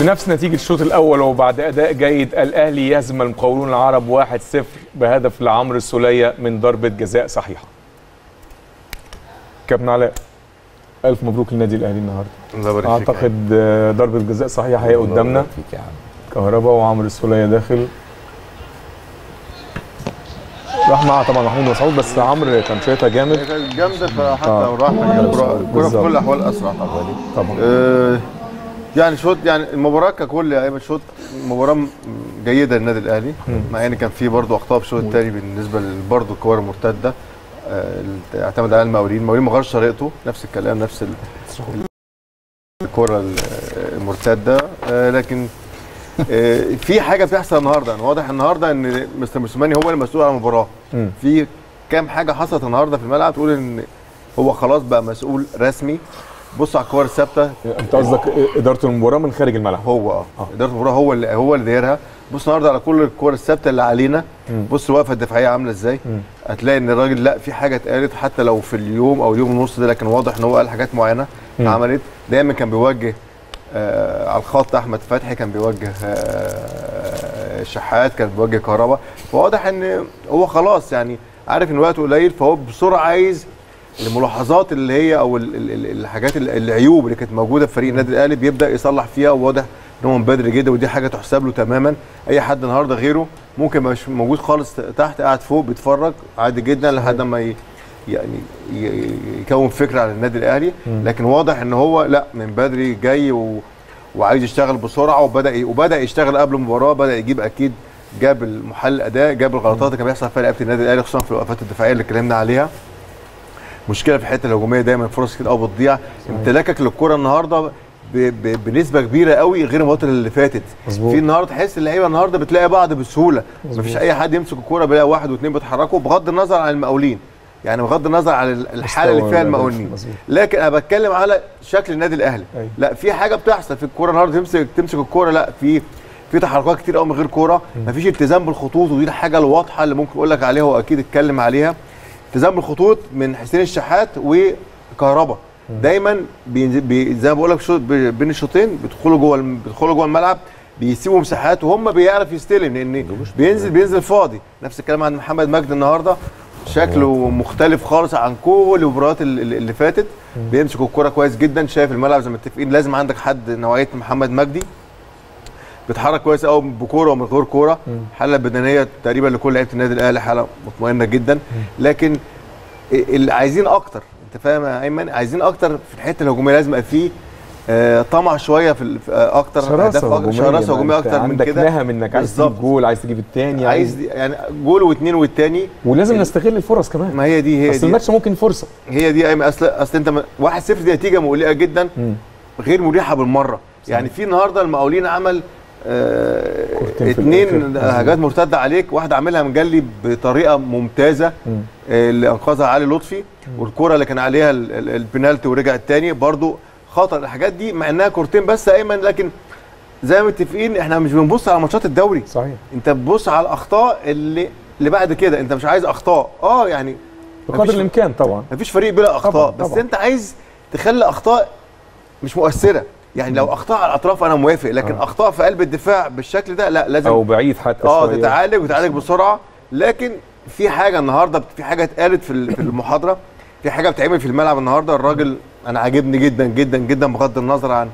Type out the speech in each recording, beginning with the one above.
بنفس نتيجة الشوط الأول وبعد أداء جيد الأهلي يهزم المقاولون العرب 1-0 بهدف لعمرو السولية من ضربة جزاء صحيحة. كابتن علاء ألف مبروك للنادي الأهلي النهارده. الله يبارك فيك أعتقد آه، ضربة جزاء صحيحة هي قدامنا فيك يا عم كهربا وعمرو السولية داخل. راح معاه طبعا محمود مسعود بس عمرو كان شايطها جامد هي كانت جامده فحتى آه. لو راح كان الكرة- الكرة في بالظبط. كل الاحوال اسرع طبعا طبعا آه، يعني شوط يعني المباراه ككل يا ايمن شوط مباراه م- جيده للنادي الاهلي مع ان كان في برضه اخطاء في الشوط الثاني بالنسبه برضه الكور المرتده آه، اللي اعتمد عليها المقاولين المقاولين ما غيرش طريقته نفس الكلام نفس ال- الكره ال- المرتده آه، لكن آه، في حاجه بتحصل النهارده يعني واضح النهارده ان مستر موسيماني هو المسؤول عن المباراه مم. في كام حاجه حصلت النهارده في الملعب تقول ان هو خلاص بقى مسؤول رسمي بص على الكور الثابته أنت قصدك إدارة المباراة من خارج الملعب. هو اه اداره المباراه هو اللي هو اللي دايرها بص النهارده على كل الكور الثابته اللي علينا مم. بص الوقفه الدفاعيه عامله ازاي مم. هتلاقي ان الراجل لا في حاجه اتقالت حتى لو في اليوم او اليوم ونص ده لكن واضح ان هو قال حاجات معينه مم. عملت دايما كان بيوجه آه على الخط احمد فتحي كان بيوجه آه شحات كان بيوجه كهربا فواضح ان هو خلاص يعني عارف ان وقته قليل فهو بسرعه عايز الملاحظات اللي هي او ال- ال- ال- الحاجات ال- العيوب اللي كانت موجوده في فريق النادي الاهلي بيبدا يصلح فيها وواضح ان هو من بدري جدا ودي حاجه تحسب له تماما اي حد النهارده غيره ممكن مش موجود خالص تحت قاعد فوق بيتفرج عادي جدا لحد ما ي... يعني ي- يكون فكره عن النادي الاهلي لكن واضح ان هو لا من بدري جاي و... وعايز يشتغل بسرعه وبدا ي... وبدا يشتغل قبل المباراه بدا يجيب اكيد جاب المحل الاداء جاب الغلطات اللي كان بيحصل فيها لعيبه النادي الاهلي خصوصا في الوقفات الدفاعيه اللي اتكلمنا عليها مشكله في الحته الهجوميه دايما فرص كتير قوي بتضيع امتلاكك للكره النهارده ب... ب... بنسبه كبيره قوي غير المباريات اللي فاتت مظبوط. في النهارده تحس اللعيبه النهارده بتلاقي بعض بسهوله مظبوط. مفيش اي حد يمسك الكوره بيلاقي واحد واثنين بيتحركوا بغض النظر عن المقاولين يعني بغض النظر عن الحاله اللي فيها المقاولين مظبوط. لكن انا بتكلم على شكل النادي الاهلي أيوة. لا في حاجه بتحصل في الكوره النهارده تمسك تمسك الكوره لا في في تحركات كتير قوي من غير كوره مفيش التزام بالخطوط ودي الحاجه الواضحه اللي ممكن اقول لك عليها واكيد اتكلم عليها التزام بالخطوط من حسين الشحات وكهربا دايما بينزل بي زي ما بقول لك شوط بي- بين الشوطين بيدخلوا جوه الم- بيدخلوا جوه الملعب بيسيبوا مساحات وهم بيعرف يستلم لان بينزل بينزل فاضي نفس الكلام عن محمد مجدي النهارده شكله مختلف خالص عن كل المباريات ال- ال- اللي فاتت بيمسك الكرة كويس جدا شايف الملعب زي ما متفقين لازم عندك حد نوعيه محمد مجدي بيتحرك كويس قوي بكوره ومن غير كوره حاله بدنيه تقريبا لكل لعيبه النادي الاهلي حاله مطمئنه جدا لكن اللي عايزين اكتر انت فاهم يا ايمن عايزين اكتر في الحته الهجوميه لازم يبقى فيه آه، طمع شويه في ال- في، آه، اكتر أهداف شراسه أكتر- هجوميه شراسه ما هجوميه أنت اكتر من عندك كده نهم انك عايز بالظبط. تجيب جول عايز تجيب الثاني عايز يعني جول واثنين والتاني ولازم نستغل الفرص كمان ما هي دي هي اصل دي الماتش ممكن فرصه هي دي ايمن اصل اصل انت 1-0 دي نتيجه مقلقه جدا مم. غير مريحه بالمره يعني في النهارده المقاولين عمل آه كورتين في اتنين الآخر. هجمات مرتده عليك واحده عاملها مجلي بطريقه ممتازه مم. آه اللي انقذها علي لطفي والكره اللي كان عليها ال- ال- البنالتي ورجع الثاني برضو خطر الحاجات دي مع انها كورتين بس يا ايمن لكن زي ما متفقين احنا مش بنبص على ماتشات الدوري صحيح انت بتبص على الاخطاء اللي اللي بعد كده انت مش عايز اخطاء اه يعني بقدر مفيش- الامكان طبعا مفيش فريق بلا اخطاء طبعاً، بس طبعاً. انت عايز تخلي اخطاء مش مؤثره يعني لو اخطاء على الاطراف انا موافق لكن آه. اخطاء في قلب الدفاع بالشكل ده لا لازم او بعيد حتى اه شوية. تتعالج وتتعالج بسرعه لكن في حاجه النهارده في حاجه اتقالت في ال- في المحاضره في حاجه بتعمل في الملعب النهارده الراجل انا عاجبني جدا جدا جدا بغض النظر عن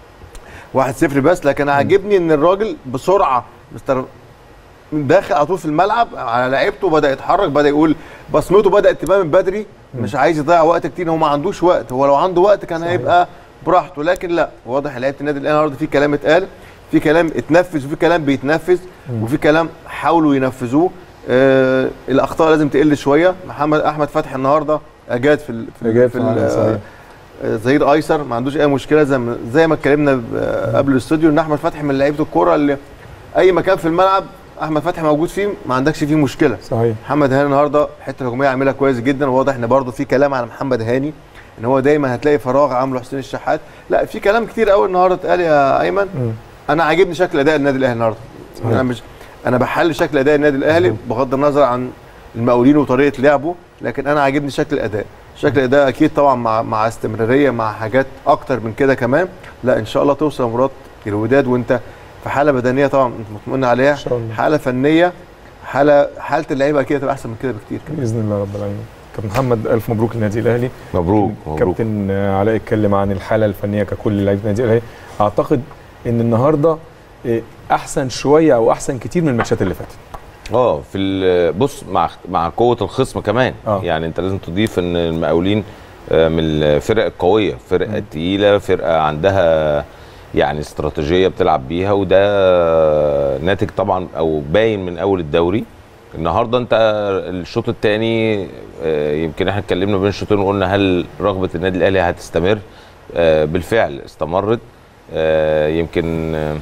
1-0 بس لكن عاجبني ان الراجل بسرعه مستر داخل على طول في الملعب على لعيبته بدا يتحرك بدا يقول بصمته بدات تبان من بدري مش عايز يضيع وقت كتير هو ما عندوش وقت هو لو عنده وقت كان هيبقى براحته لكن لا واضح لعيبه النادي الاهلي النهارده في كلام اتقال في كلام اتنفذ وفي كلام بيتنفذ وفي كلام حاولوا ينفذوه آه الاخطاء لازم تقل شويه محمد احمد فتحي النهارده اجاد في ال في, ال- أجاد في فعلاً، ال- صحيح. آه، ظهير ايسر ما عندوش اي مشكله زي ما زي ما اتكلمنا آه، قبل الاستوديو ان احمد فتحي من لعيبه الكوره اللي اي مكان في الملعب احمد فتحي موجود فيه ما عندكش فيه مشكله صحيح محمد هاني النهارده الحته الهجوميه عاملها كويس جدا وواضح ان برضه في كلام على محمد هاني ان هو دايما هتلاقي فراغ عامله حسين الشحات لا في كلام كتير قوي النهارده اتقال يا ايمن مم. انا عاجبني شكل اداء النادي الاهلي النهارده صحيح. انا مش انا بحل شكل اداء النادي الاهلي بغض النظر عن المقاولين وطريقه لعبه لكن انا عاجبني شكل الاداء شكل الاداء اكيد طبعا مع مع استمراريه مع حاجات اكتر من كده كمان لا ان شاء الله توصل مباراه الوداد وانت في حاله بدنيه طبعا انت مطمئن عليها ان شاء الله حاله فنيه حاله حاله اللعيبه كده تبقى احسن من كده بكتير كمان باذن الله رب العالمين كابتن محمد الف مبروك للنادي الاهلي مبروك مبروك كابتن علاء اتكلم عن الحاله الفنيه ككل لعيبه النادي الاهلي اعتقد ان النهارده إيه، احسن شويه او احسن كتير من الماتشات اللي فاتت اه في ال- بص مع مع قوه الخصم كمان آه. يعني انت لازم تضيف ان المقاولين آه، من الفرق القويه فرقه تقيله فرقه عندها يعني استراتيجيه بتلعب بيها وده ناتج طبعا او باين من اول الدوري النهارده انت الشوط الثاني يمكن احنا اتكلمنا بين الشوطين وقلنا هل رغبه النادي الاهلي هتستمر آه، بالفعل استمرت آه، يمكن آه،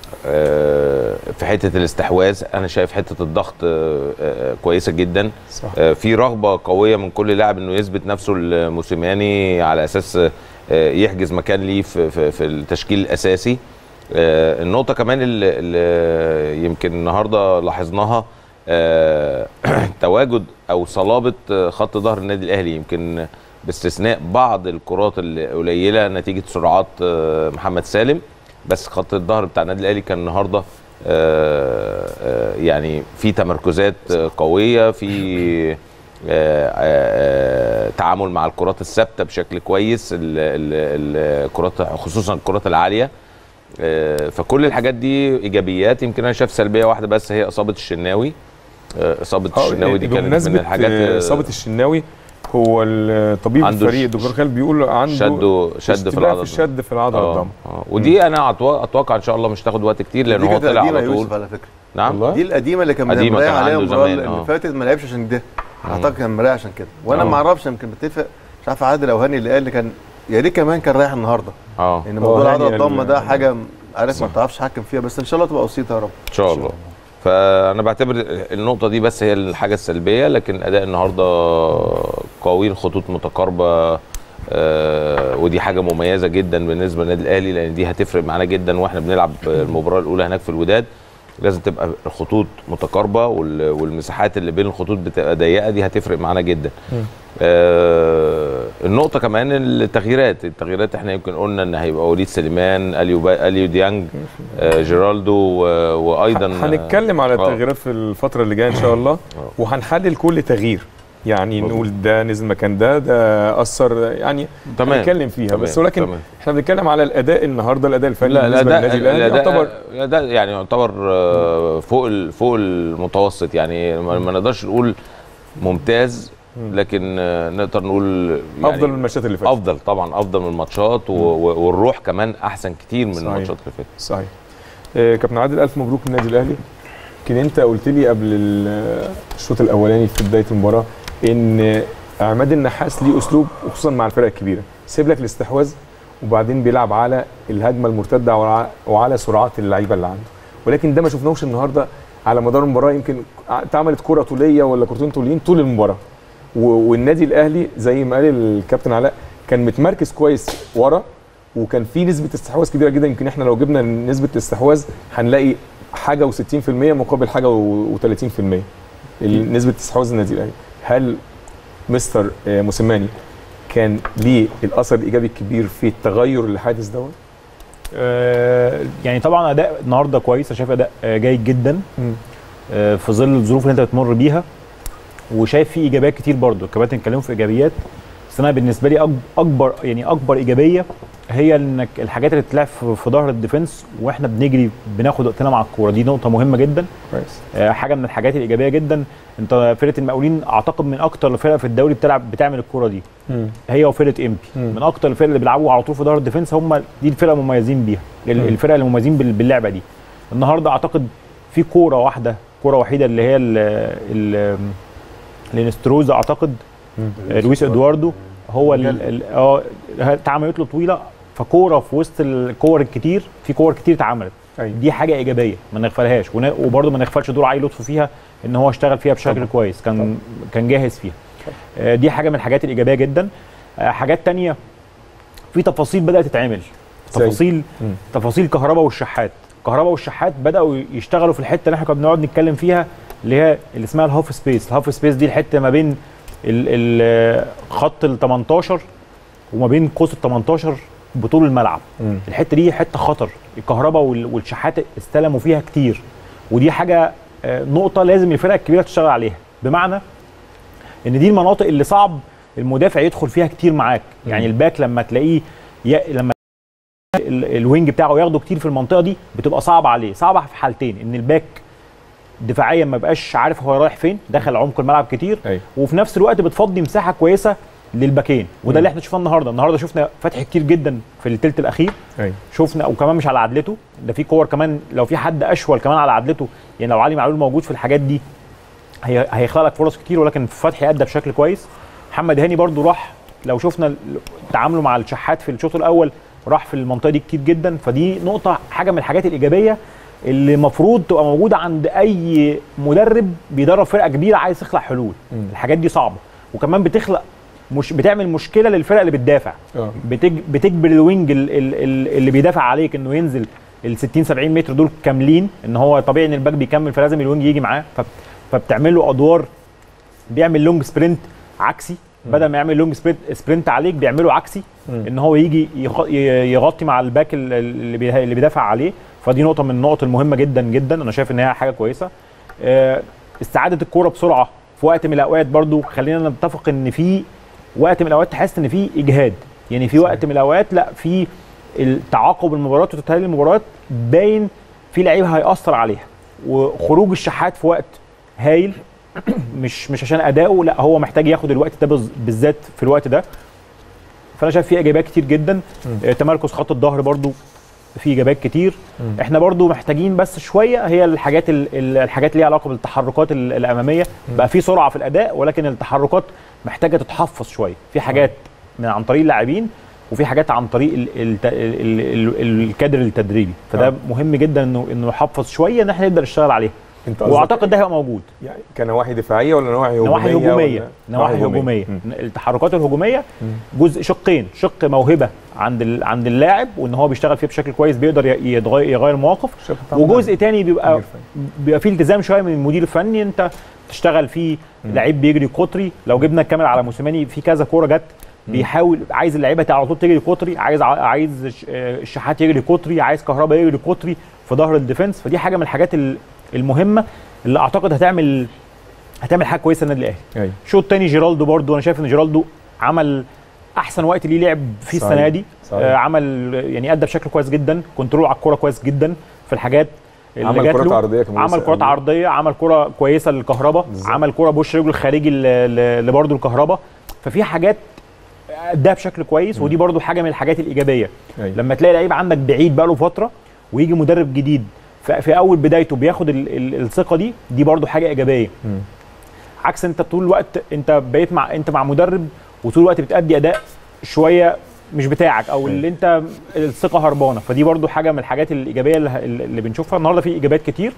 آه، في حته الاستحواذ انا شايف حته الضغط آه، آه، كويسه جدا صح آه، في رغبه قويه من كل لاعب انه يثبت نفسه لموسيماني على اساس آه، يحجز مكان ليه في, في, في التشكيل الاساسي آه، النقطه كمان اللي, اللي يمكن النهارده لاحظناها آه، تواجد او صلابه آه، خط ظهر النادي الاهلي يمكن باستثناء بعض الكرات القليله نتيجه سرعات آه، محمد سالم بس خط الظهر بتاع النادي الاهلي كان النهارده آه، آه، يعني في تمركزات آه، قويه في آه، آه، آه، تعامل مع الكرات الثابته بشكل كويس ال- ال- الكرات خصوصا الكرات العاليه آه، فكل الحاجات دي ايجابيات يمكن انا شايف سلبيه واحده بس هي اصابه الشناوي آه، اصابه آه، الشناوي دي كانت من بمناسبة الحاجات آه، اصابه الشناوي هو الطبيب عنده الفريق ش- الدكتور خالد بيقول عنده شد شد في اشتباه العضله في الشد في العضله آه، الضم آه. ودي انا أتو- اتوقع ان شاء الله مش تاخد وقت كتير لان دي هو كانت طلع قديمه على يا طول يوسف على فكره نعم والله دي القديمه اللي كان قديمة مريح كان عليها عنده المباراه زمان، اللي آه. فاتت ما لعبش عشان ده اعتقد كان مريح عشان كده وانا آه. ما اعرفش يمكن بتفق مش عارف عادل او هاني اللي قال لي كان يا ريت كمان كان رايح النهارده اه لان موضوع هاني العضله قال- الضمه ده حاجه عارف ما صح. بتعرفش تحكم فيها بس ان شاء الله تبقى بسيطه يا رب ان شاء الله فانا بعتبر النقطه دي بس هي الحاجه السلبيه لكن اداء النهارده قوي الخطوط متقاربه آه ودي حاجه مميزه جدا بالنسبه للنادي الاهلي لان دي هتفرق معانا جدا واحنا بنلعب المباراه الاولى هناك في الوداد لازم تبقى الخطوط متقاربه وال- والمساحات اللي بين الخطوط بتبقى ضيقه دي هتفرق معانا جدا مم. آه النقطه كمان التغييرات التغييرات احنا يمكن قلنا ان هيبقى وليد سليمان اليو با... اليو ديانج آه جيرالدو و... وايضا هنتكلم على آه. التغييرات في الفتره اللي جايه ان شاء الله وهنحلل كل تغيير يعني مظبوط. نقول ده نزل مكان ده ده اثر يعني تمام هنتكلم فيها تمام، بس ولكن تمام. احنا بنتكلم على الاداء النهارده الاداء الفني لا لا بالنسبه ده للنادي الاهلي لا يعتبر ده لا ده يعني يعتبر آه، فوق ال- فوق المتوسط يعني ما ما نقدرش نقول ممتاز لكن آه، نقدر نقول يعني افضل من الماتشات اللي فاتت افضل طبعا افضل من الماتشات و- و- والروح كمان احسن كتير من صحيح. الماتشات اللي فاتت صحيح آه، كابتن عادل الف مبروك للنادي الاهلي يمكن انت قلت لي قبل ال- الشوط الاولاني في بدايه المباراه ان عماد النحاس ليه اسلوب وخصوصا مع الفرق الكبيره سيب لك الاستحواذ وبعدين بيلعب على الهجمه المرتده وع- وعلى سرعات اللعيبه اللي عنده ولكن ده ما شفناهوش النهارده على مدار المباراه يمكن اتعملت كره طوليه ولا كرتين طوليين طول المباراه و- والنادي الاهلي زي ما قال الكابتن علاء كان متمركز كويس ورا وكان في نسبه استحواذ كبيره جدا يمكن احنا لو جبنا نسبه الاستحواذ هنلاقي حاجه و60% مقابل حاجه و30% نسبه استحواذ النادي الاهلي هل مستر آه، موسيماني كان ليه الاثر الايجابي الكبير في التغير اللي حادث دوت آه، يعني طبعا اداء النهارده كويس انا شايف اداء آه، جيد جدا آه، في ظل الظروف اللي انت بتمر بيها وشايف في ايجابيات كتير برضو الكباتن اتكلموا في ايجابيات بس انا بالنسبه لي أك- اكبر يعني اكبر ايجابيه هي انك الحاجات اللي بتلعب في في ظهر الديفنس واحنا بنجري بناخد وقتنا مع الكوره دي نقطه مهمه جدا كويس آه، حاجه من الحاجات الايجابيه جدا انت فرقه المقاولين اعتقد من اكتر الفرق في الدوري بتلعب بتعمل الكوره دي هي وفرقه امبي مم. من اكتر الفرق اللي بيلعبوا على طول في ظهر الديفنس هم دي الفرقه المميزين بيها ال- مم. الفرقه اللي مميزين بال- باللعبه دي النهارده اعتقد في كوره واحده كوره وحيده اللي هي ال ال لينستروزا اعتقد آه، لويس ادواردو هو ال- ال- اه اتعملت له طويله فكوره في وسط الكور الكتير في كور كتير اتعملت أيوة. دي حاجه ايجابيه ما نغفلهاش ون- وبرضه ما نغفلش دور علي لطفي فيها ان هو اشتغل فيها بشكل طبعاً. كويس كان كان جاهز فيها آه، دي حاجه من الحاجات الايجابيه جدا آه، حاجات تانية في تفاصيل بدات تتعمل زي؟ تفاصيل مم. تفاصيل كهرباء والشحات كهرباء والشحات بداوا يشتغلوا في الحته اللي احنا كنا بنقعد نتكلم فيها اللي هي اللي اسمها الهاف سبيس الهاف سبيس دي الحته ما بين ال- ال- خط ال 18 وما بين قوس ال 18 بطول الملعب مم. الحته دي حته خطر الكهرباء وال- والشحات استلموا فيها كتير ودي حاجه آه، نقطه لازم الفرق الكبيره تشتغل عليها بمعنى ان دي المناطق اللي صعب المدافع يدخل فيها كتير معاك يعني الباك لما تلاقيه ي... لما ال- الوينج بتاعه ياخده كتير في المنطقه دي بتبقى صعبه عليه صعبه في حالتين ان الباك دفاعيا ما بقاش عارف هو رايح فين دخل عمق الملعب كتير أيوة. وفي نفس الوقت بتفضي مساحه كويسه للباكين وده مم. اللي احنا شفناه النهارده النهارده شفنا فتح كتير جدا في الثلث الاخير ايوه شفنا وكمان مش على عدلته ده في كور كمان لو في حد اشول كمان على عدلته يعني لو علي معلول موجود في الحاجات دي هي هيخلق لك فرص كتير ولكن فتحي ادى بشكل كويس محمد هاني برضو راح لو شفنا ال- تعامله مع الشحات في الشوط الاول راح في المنطقه دي كتير جدا فدي نقطه حاجه من الحاجات الايجابيه اللي المفروض تبقى موجوده عند اي مدرب بيدرب فرقه كبيره عايز يخلق حلول مم. الحاجات دي صعبه وكمان بتخلق مش بتعمل مشكله للفرق اللي بتدافع اه بتج... بتجبر الوينج ال- ال- ال- اللي بيدافع عليك انه ينزل ال 60 70 متر دول كاملين ان هو طبيعي ان الباك بيكمل فلازم الوينج يجي معاه ف... فبتعمل له ادوار بيعمل لونج سبرنت عكسي بدل ما يعمل لونج سبرنت سبرنت عليك بيعمله عكسي مم. ان هو يجي يخ... ي- يغطي مع الباك ال- اللي بي... اللي بيدافع عليه فدي نقطه من النقط المهمه جدا جدا انا شايف ان هي حاجه كويسه آه، استعاده الكوره بسرعه في وقت من الاوقات برضو خلينا نتفق ان في وقت من الاوقات تحس ان في اجهاد يعني في وقت من الاوقات لا في التعاقب المباريات وتتهيأ المباريات باين في لعيبه هيأثر عليها وخروج الشحات في وقت هايل مش مش عشان اداؤه لا هو محتاج ياخد الوقت ده بز- بالذات في الوقت ده فانا شايف في ايجابيات كتير جدا آه، تمركز خط الظهر برضو في ايجابيات كتير مم. احنا برضو محتاجين بس شويه هي الحاجات ال- ال- الحاجات اللي ليها علاقه بالتحركات ال- الاماميه بقى في سرعه في الاداء ولكن التحركات محتاجه تتحفظ شويه في حاجات من عن طريق اللاعبين وفي حاجات عن طريق ال ال ال ال ال الكادر التدريبي فده آه. مهم جدا انه انه يحفظ شويه ان احنا نقدر نشتغل عليه انت قصدك واعتقد ده هيبقى موجود يعني كنواحي دفاعيه ولا نواحي هجوميه نواحي هجوميه ولا- نواحي هجوميه مم. التحركات الهجوميه مم. جزء شقين شق موهبه عند ال- عند اللاعب وان هو بيشتغل فيه بشكل كويس بيقدر ي- يتغير يغير مواقف شق طبعاً. وجزء تاني بيبقى مدير فني. بيبقى فيه التزام شويه من المدير الفني انت تشتغل فيه مم. لعيب بيجري قطري لو جبنا الكاميرا على موسيماني في كذا كوره جت بيحاول عايز اللعيبه على طول تجري قطري عايز ع- عايز ش- آه، الشحات يجري قطري عايز كهربا يجري قطري في ظهر الديفنس فدي حاجه من الحاجات ال- المهمه اللي اعتقد هتعمل هتعمل حاجه كويسه النادي الاهلي ايوه شوط تاني جيرالدو برضو انا شايف ان جيرالدو عمل احسن وقت ليه لعب فيه صحيح. السنه دي صحيح. آه عمل يعني ادى بشكل كويس جدا كنترول على الكوره كويس جدا في الحاجات اللي عمل جات كرات له. عرضيه كمان عمل كرات عرضيه عمل كره كويسه للكهرباء بالظبط. عمل كره بوش رجله الخارجي ل- ل- لبرضه الكهرباء ففي حاجات اداها بشكل كويس ودي برضه حاجه من الحاجات الايجابيه أيوة. لما تلاقي لعيب عندك بعيد بقاله فتره ويجي مدرب جديد في في اول بدايته بياخد ال- ال- الثقه دي دي برضه حاجه ايجابيه مم. عكس انت طول الوقت انت بقيت مع انت مع مدرب وطول الوقت بتأدي اداء شويه مش بتاعك او اللي انت الثقه هربانه فدي برضو حاجه من الحاجات الايجابيه اللي, اللي بنشوفها النهارده في ايجابيات كتير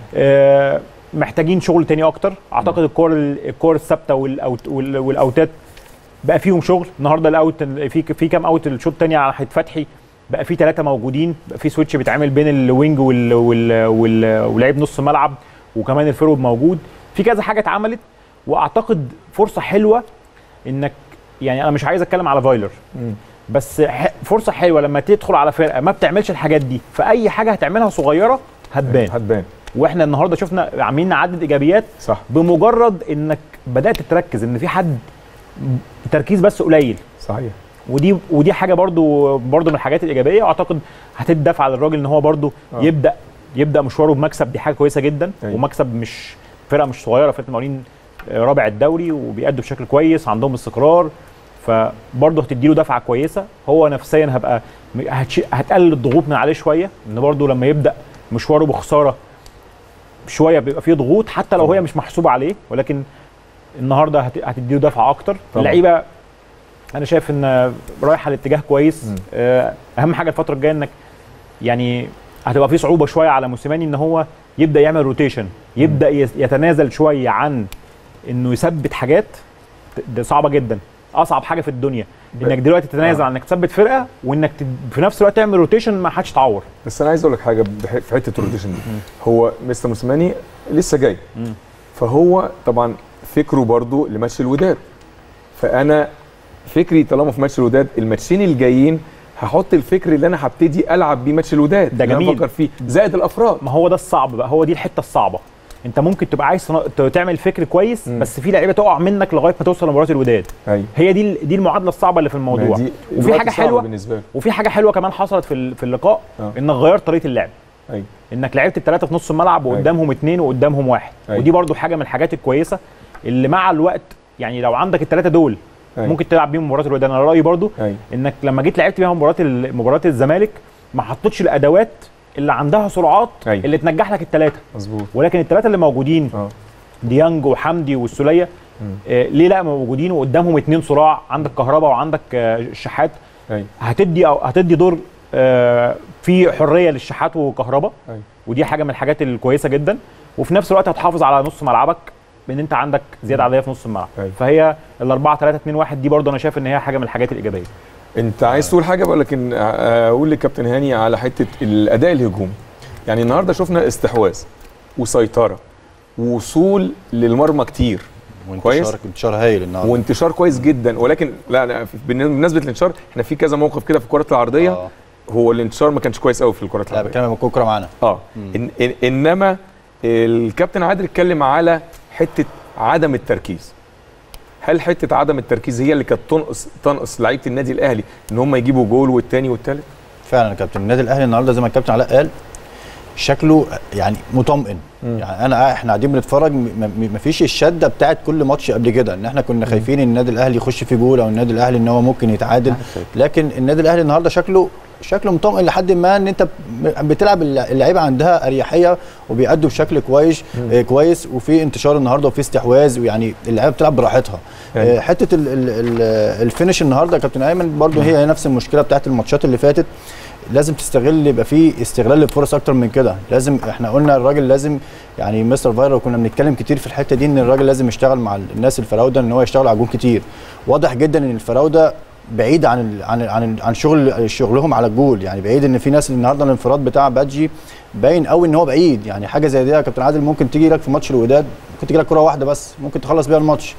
آه محتاجين شغل تاني اكتر اعتقد الكور الكور الثابته والأوت وال- والاوتات بقى فيهم شغل النهارده الاوت في في كام اوت الشوط الثاني على ناحيه فتحي بقى في ثلاثه موجودين بقى في سويتش بيتعمل بين الوينج وال وال وال ولاعيب نص ملعب وكمان الفيرود موجود في كذا حاجه اتعملت واعتقد فرصه حلوه انك يعني انا مش عايز اتكلم على فايلر مم. بس ح- فرصه حلوه لما تدخل على فرقه ما بتعملش الحاجات دي فاي حاجه هتعملها صغيره هتبان هتبان واحنا النهارده شفنا عاملين نعدد ايجابيات صح بمجرد انك بدات تركز ان في حد تركيز بس قليل صحيح ودي ودي حاجه برضو برضو من الحاجات الايجابيه واعتقد هتدي دفعه للراجل ان هو برضو آه. يبدا يبدا مشواره بمكسب دي حاجه كويسه جدا أيوة. ومكسب مش فرقه مش صغيره فرقه المقاولين آه، رابع الدوري وبيأدوا بشكل كويس عندهم استقرار فبرضه هتدي له دفعه كويسه هو نفسيا هبقى م- هتش... هتقلل الضغوط من عليه شويه ان برضه لما يبدا مشواره بخساره شويه بيبقى فيه ضغوط حتى لو هي مش محسوبه عليه ولكن النهارده هت... هتدي له دفعه اكتر طبعاً. اللعيبه انا شايف ان رايحه لاتجاه كويس مم. آه، اهم حاجه الفتره الجايه انك يعني هتبقى في صعوبه شويه على موسيماني ان هو يبدا يعمل روتيشن يبدا يس- يتنازل شويه عن انه يثبت حاجات ده صعبه جدا اصعب حاجه في الدنيا ب- انك دلوقتي تتنازل آه. عن انك تثبت فرقه وانك ت- في نفس الوقت تعمل روتيشن ما حدش يتعور بس انا عايز اقول لك حاجه بح- في حته الروتيشن دي هو مستر موسيماني لسه جاي مم. فهو طبعا فكره برضو لماتش الوداد فانا فكري طالما في ماتش الوداد الماتشين الجايين هحط الفكر اللي انا هبتدي العب بيه ماتش الوداد ده اللي أنا جميل. بفكر فيه زائد الافراد ما هو ده الصعب بقى هو دي الحته الصعبه انت ممكن تبقى عايز تنا- ت- تعمل فكر كويس مم. بس في لعيبه تقع منك لغايه ما توصل لمباراه الوداد ايوه هي دي ال- دي المعادله الصعبه اللي في الموضوع ما دي وفي الوقت حاجه صعب حلوه بالنسبه لي وفي حاجه حلوه كمان حصلت في ال- في اللقاء آه. انك غيرت طريقه اللعب ايوه انك لعبت الثلاثه في نص الملعب أيوة. وقدامهم اثنين وقدامهم واحد أيوة. ودي برضو حاجه من الحاجات الكويسه اللي مع الوقت يعني لو عندك الثلاثه دول أيوة. ممكن تلعب بيهم مباراه الوداد انا رايي برضو ايوه انك لما جيت لعبت بيها مباراه ال- مباراه الزمالك ما حطيتش الادوات اللي عندها سرعات أيوة. اللي تنجح لك الثلاثه مظبوط ولكن الثلاثه اللي موجودين اه ديانج وحمدي والسوليه آه ليه لا موجودين وقدامهم اثنين صراع عندك كهربا وعندك آه الشحات ايوه هتدي او هتدي دور آه في حريه للشحات وكهربا أيوة. ودي حاجه من الحاجات الكويسه جدا وفي نفس الوقت هتحافظ على نص ملعبك بان انت عندك زياده عاديه في نص الملعب أيوة. فهي ال 4 3 2 1 دي برضه انا شايف ان هي حاجه من الحاجات الايجابيه انت عايز تقول حاجه بقول لكن اقول لكابتن هاني على حته الاداء الهجومي يعني النهارده شفنا استحواذ وسيطره ووصول للمرمى كتير كويس. وانتشار انتشار هايل النهارده وانتشار كويس جدا ولكن لا لا بالنسبه للانتشار احنا في كذا موقف كده في الكرات العرضيه آه. هو الانتشار ما كانش كويس قوي في الكرات لا العرضيه بتكلم لما تكون كوره معانا اه إن إن انما الكابتن عادل اتكلم على حته عدم التركيز هل حته عدم التركيز هي اللي كانت تنقص تنقص لعيبه النادي الاهلي ان هم يجيبوا جول والتاني والتالت فعلا يا كابتن النادي الاهلي النهارده زي ما الكابتن علاء قال شكله يعني مطمئن مم. يعني انا احنا قاعدين بنتفرج م- م- مفيش الشده بتاعت كل ماتش قبل كده ان احنا كنا خايفين ان النادي الاهلي يخش في جول او النادي الاهلي ان هو ممكن يتعادل لكن النادي الاهلي النهارده شكله شكله مطمئن لحد ما ان انت ب- بتلعب اللع- اللعيبه عندها اريحيه وبيأدوا بشكل كويس آه كويس وفي انتشار النهارده وفي استحواذ ويعني اللعيبه بتلعب براحتها أيوة. آه حته ال ال ال الفينش النهارده يا كابتن ايمن برضو هي نفس المشكله بتاعت الماتشات اللي فاتت لازم تستغل يبقى في استغلال للفرص اكتر من كده لازم احنا قلنا الراجل لازم يعني مستر فايرا كنا بنتكلم كتير في الحته دي ان الراجل لازم يشتغل مع الناس الفراوده ان هو يشتغل على جون كتير واضح جدا ان الفراوده بعيد عن ال عن ال عن, ال عن شغل شغلهم على الجول يعني بعيد ان في ناس النهارده الانفراد بتاع بادجي باين قوي ان هو بعيد يعني حاجه زي دي يا كابتن عادل ممكن تيجي لك في ماتش الوداد ممكن تيجي لك كره واحده بس ممكن تخلص بيها الماتش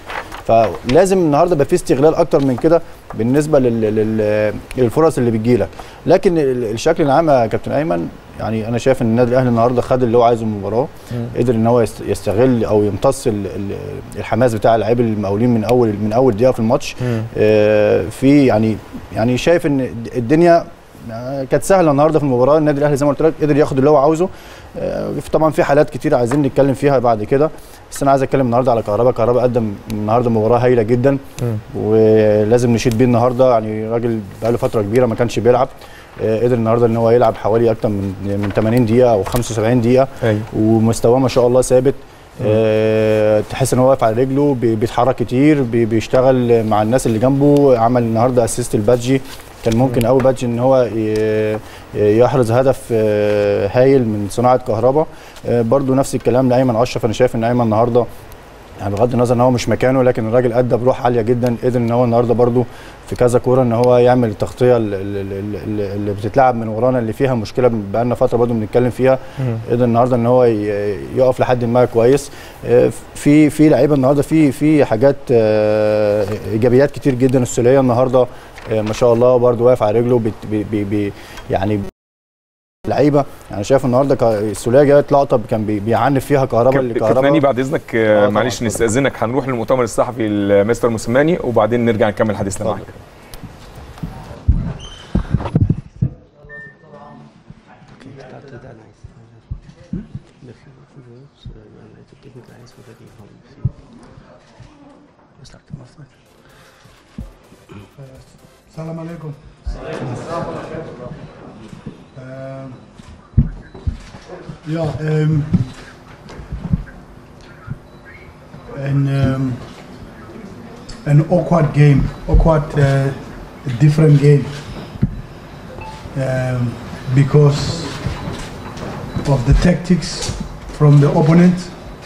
فلازم النهارده يبقى في استغلال اكتر من كده بالنسبه لل... لل... للفرص اللي بتجيلك لكن ال- الشكل العام يا كابتن ايمن يعني انا شايف ان النادي الاهلي النهارده خد اللي هو عايزه من المباراه قدر ان هو يست- يستغل او يمتص ال- ال- الحماس بتاع اللعيبه المقاولين من اول من اول دقيقه في الماتش آه، في يعني يعني شايف ان الدنيا آه، كانت سهله النهارده في المباراه النادي الاهلي زي ما قلت لك قدر ياخد اللي هو عاوزه آه، طبعا في حالات كتير عايزين نتكلم فيها بعد كده بس انا عايز اتكلم النهارده على كهربا كهربا قدم النهارده مباراه هايله جدا ولازم نشيد بيه النهارده يعني راجل بقاله فتره كبيره ما كانش بيلعب آه، قدر النهارده ان هو يلعب حوالي اكتر من من 80 دقيقه او 75 دقيقه ايوه ومستواه ما شاء الله ثابت آه تحس ان هو واقف على رجله بي- بيتحرك كتير بي- بيشتغل مع الناس اللي جنبه عمل النهارده اسيست البادجي كان ممكن قوي بادجي ان هو ي- يحرز هدف آه، هايل من صناعه كهربا آه برضو نفس الكلام لايمن اشرف انا شايف ان ايمن النهارده يعني بغض النظر ان هو مش مكانه لكن الراجل ادى بروح عاليه جدا قدر ان هو النهارده برضو في كذا كوره ان هو يعمل التغطيه ال- ال- ال- ال- اللي بتتلعب من ورانا اللي فيها مشكله بقالنا فتره برضو بنتكلم فيها قدر النهارده ان هو ي- يقف لحد ما كويس آه، في في لعيبه النهارده في في حاجات آه، ايجابيات كتير جدا السوليه النهارده آه، ما شاء الله برضو واقف على رجله بت- بي بي بي يعني لعيبه يعني شايف النهارده ك- السوليه جت لقطه كان بي- بيعنف فيها كهربا اللي كابتن هاني كهربا بعد اذنك آه، آه طبعاً، معلش اتفضل. نستاذنك هنروح للمؤتمر الصحفي لمستر موسيماني وبعدين نرجع نكمل حديثنا معاك Salam alaikum. Um, ja, um, an, um, an awkward game, awkward, uh, different game, um, because of the tactics from the opponent.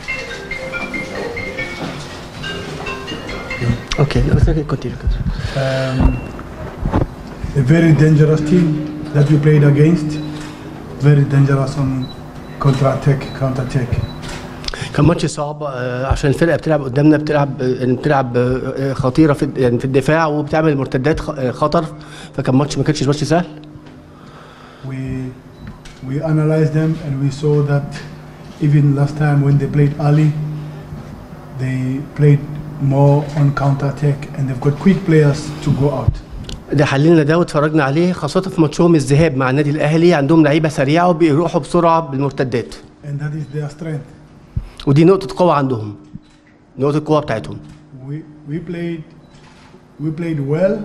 Okay, okay, continue. continue. um, a very dangerous team that we played against. Very dangerous on counter attack, counter attack. كان ماتش صعب آه، عشان الفرقه بتلعب قدامنا بتلعب آه، بتلعب آه، خطيره في يعني في الدفاع وبتعمل مرتدات خ- آه، خطر فكان ماتش ما كانش ماتش سهل We we analyzed them and we saw that even last time when they played early, they played more on counter attack and they've got quick players to go out. ده حللنا ده واتفرجنا عليه خاصه في ماتشهم الذهاب مع النادي الاهلي عندهم لعيبه سريعه وبيروحوا بسرعه بالمرتدات And that is their strength. ودي نقطه قوه عندهم نقطه القوه بتاعتهم We we played we played well.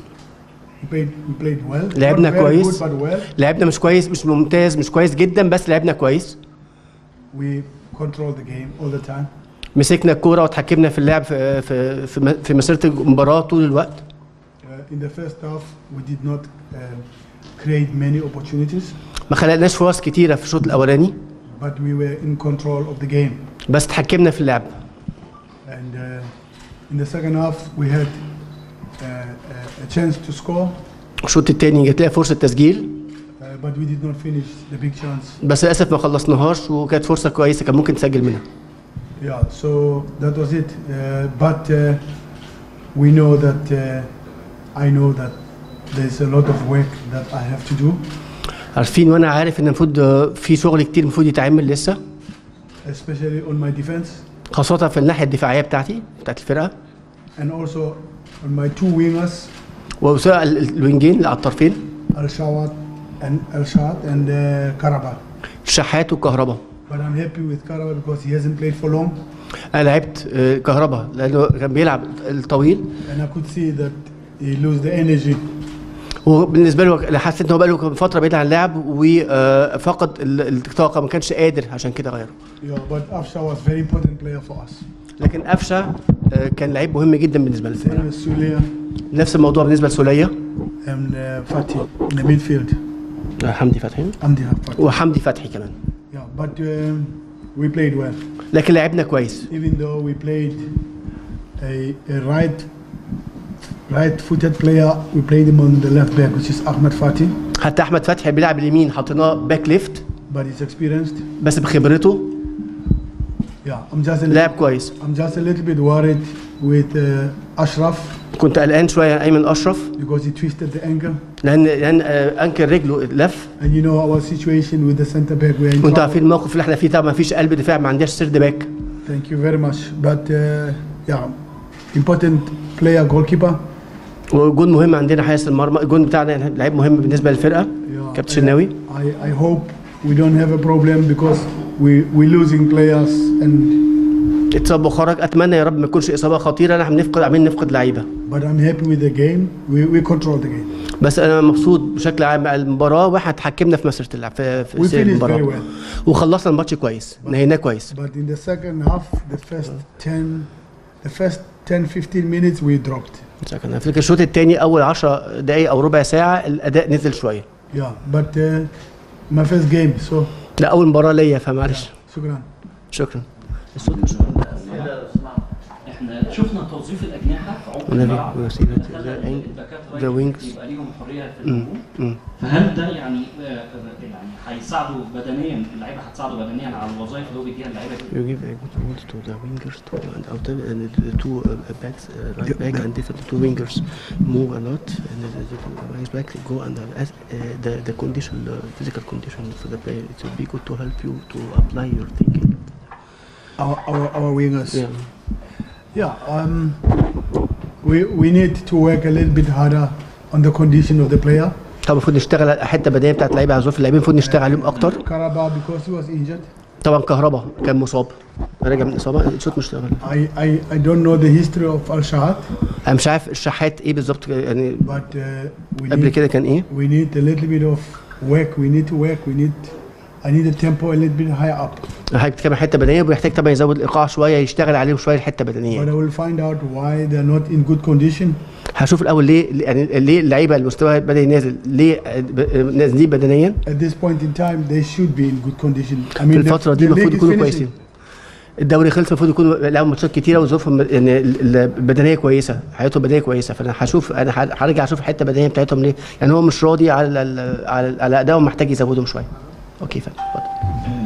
We played we played well. لعبنا Not very كويس. good, but well. لعبنا مش كويس مش ممتاز مش كويس جدا بس لعبنا كويس We controlled the game all the time. مسكنا الكوره وتحكمنا في اللعب في في في م- في مسيره المباراه طول الوقت Uh, in the first half, we did not um, create many opportunities, ما خلقناش فرص كتيره في الشوط الاولاني but we were in control of the game. بس تحكمنا في اللعب And uh, in the second half, we had uh, a- a chance to score, الشوط الثاني جات لنا فرصه تسجيل uh, but we did not finish the big chance. بس للاسف ما خلصناهاش وكانت فرصه كويسه كان ممكن تسجل منها Yeah, so that was it. Uh, but uh, we know that uh, I know that there's a lot of work that I have to do, عارفين وانا عارف ان المفروض آه، في شغل كتير المفروض يتعمل لسه especially on my defense خاصه في الناحيه الدفاعيه بتاعتي بتاعت الفرقه and also on my two wingers, وسواء ال- ال- الوينجين اللي على الطرفين Al Shawat and Al Shawat and uh, Karaba. الشحات والكهرباء But I'm happy with Karaba because he hasn't played for long, انا لعبت آه، كهرباء لانه كان بيلعب الطويل and I could see that he lose the energy. وبالنسبه له أنا حسيت ان هو بقى له فتره بعيد عن اللعب وفقد ال- الطاقه ما كانش قادر عشان كده غيره Yeah, but Afsha was very important player for us. لكن قفشه آه، كان لعيب مهم جدا بالنسبه Same للفرقه as Sulia نفس الموضوع بالنسبه لسوليه and uh, Fatih in the midfield. آه، حمدي فتحي Amdi Fatih. وحمدي فتحي كمان Yeah, but um, we played well. لكن لعبنا كويس Even though we played a, a right right-footed player, we played him on the left back, which is Ahmed Fatih. حتى احمد فتحي بيلعب اليمين حطيناه باك ليفت But he's experienced. بس بخبرته Yeah, I'm just a لاعب little, كويس I'm just a little bit worried with uh, Ashraf كنت قلقان شويه عن ايمن اشرف because he twisted the ankle. لان لان آه، انكل رجله لف And you know our situation with the center back. We're in وانتوا عارفين trouble. الموقف اللي احنا فيه طبعا ما فيش قلب دفاع ما عندناش سيرد باك Thank you very much. But uh, yeah, important player, goalkeeper. وجون مهم عندنا حارس المرمى الجون بتاعنا لعيب مهم بالنسبه للفرقه Yeah, كابتن شناوي I, I hope we don't have a problem because we we're losing players and اتصاب وخرج اتمنى يا رب ما يكونش اصابه خطيره احنا بنفقد عاملين نفقد لعيبه but I'm happy with the game. We we control the game. بس انا مبسوط بشكل عام على المباراه واحنا اتحكمنا في مسيره اللعب في, We في سير finished very المباراه well. وخلصنا الماتش كويس نهيناه كويس But in the second half, the first 10 the first 10 15 minutes we dropped. كان افتكر الشوط الثاني اول 10 دقائق او ربع ساعه الاداء نزل شويه Yeah, but uh, my first game, so لا اول مباراه ليا فمعلش shukran. شكرا احنا شفنا توظيف الاجنحه في عمق ونبي- الملعب ونسيب ال- خلى the- الباكات the رايت wings. يبقى ليهم حريه في مم. الهجوم مم. فهل ده يعني آه، يعني هيساعده بدنيا اللعيبه هتساعده بدنيا على الوظائف اللي هو بيديها اللعيبه دي؟ You give a good role to the wingers to and out there, and the two uh, backs, uh, right back and the two wingers move a lot, and the, the two right back go and uh, as, uh, the the condition, the physical condition for the player, it will be good to help you to apply your thinking. Our our, our wingers. Yeah. Yeah, um, we we need to work a little bit harder on the condition of the player. طبعا المفروض نشتغل على الحته البدنيه بتاعت اللعيبه على ظروف اللاعبين المفروض نشتغل عليهم اكتر Karabakh because he was injured. طبعا كهربا كان مصاب راجع من الاصابه الشوط مش اشتغل I, I, I don't know the history of Al Shahad, انا مش عارف الشحات ايه بالظبط يعني but uh, we قبل need كده كان ايه we need a little bit of work. We need to work. We need I need the tempo a little bit higher up. حضرتك بتتكلم عن حته بدنيه وبيحتاج طبعا يزود الايقاع شويه يشتغل عليهم شويه الحته But بدنيه I will find out why they're not in good condition. هشوف الاول ليه يعني ليه اللعيبه المستوى بدا ينازل ليه ب- نازلين بدنيا At this point in time, they should be in good condition. I mean, في the, الفتره دي the المفروض league is يكونوا finishing. كويسين الدوري خلص المفروض يكونوا لعبوا ماتشات كتيره وظروفهم يعني ال- البدنيه كويسه حياتهم بدنيه كويسه فانا هشوف انا ه- هرجع اشوف الحته البدنيه بتاعتهم ليه يعني هو مش راضي على ال- على على ادائهم محتاج يزودهم شويه اوكي فندم اتفضل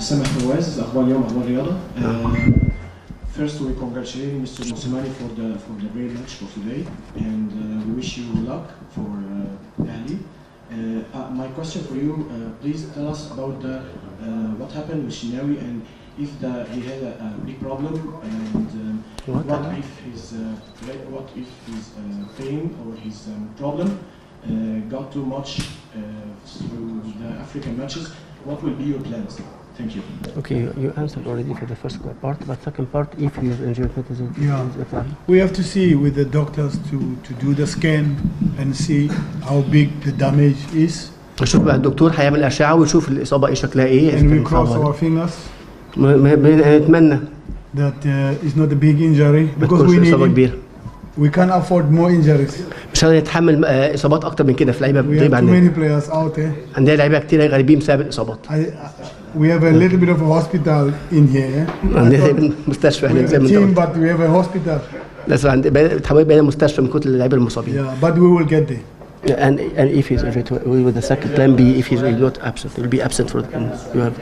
سامح فواز اخبار اليوم اخبار رياضه Uh, First, we congratulate Mr. Moussimani for the for the great match for today, and uh, we wish you luck for uh, Ali. Uh, uh, my question for you, uh, please tell us about the, uh, what happened with Shinawi and if the, he had a, a big problem and um, What what, happened? if his uh, re- what if his uh, pain or his um, problem uh, got too much uh, through the African matches. What will be your plans? Thank you. Okay, you, you answered already for the first part, but second part, if he is injured, what is it? Yeah. is the plan? We have to see with the doctors to, to do the scan and see how big the damage is. نشوف بقى الدكتور هيعمل اشعه ويشوف الاصابه ايه شكلها ايه And إذا we كان cross صعبة. our fingers م- م- نتمنى that uh, it's not a big injury ما because تكونش we need اصابه him. كبيره we can't afford more injuries. مش هنتحمل آه، اصابات اكتر من كده في لعيبه We have بتغيب too عننا many players out there. عندنا لعيبه كتير غريبين بسبب الاصابات I, I, we have a little bit of a hospital in here. عندنا زي مستشفى We هناك have زي a ما انت team, قلت but we have a hospital. لازم عند بتحول بين مستشفى من كتر اللعيبه المصابين Yeah, but we will get there. and and if he's injured with the second plan B if he's not absent he'll be absent for you have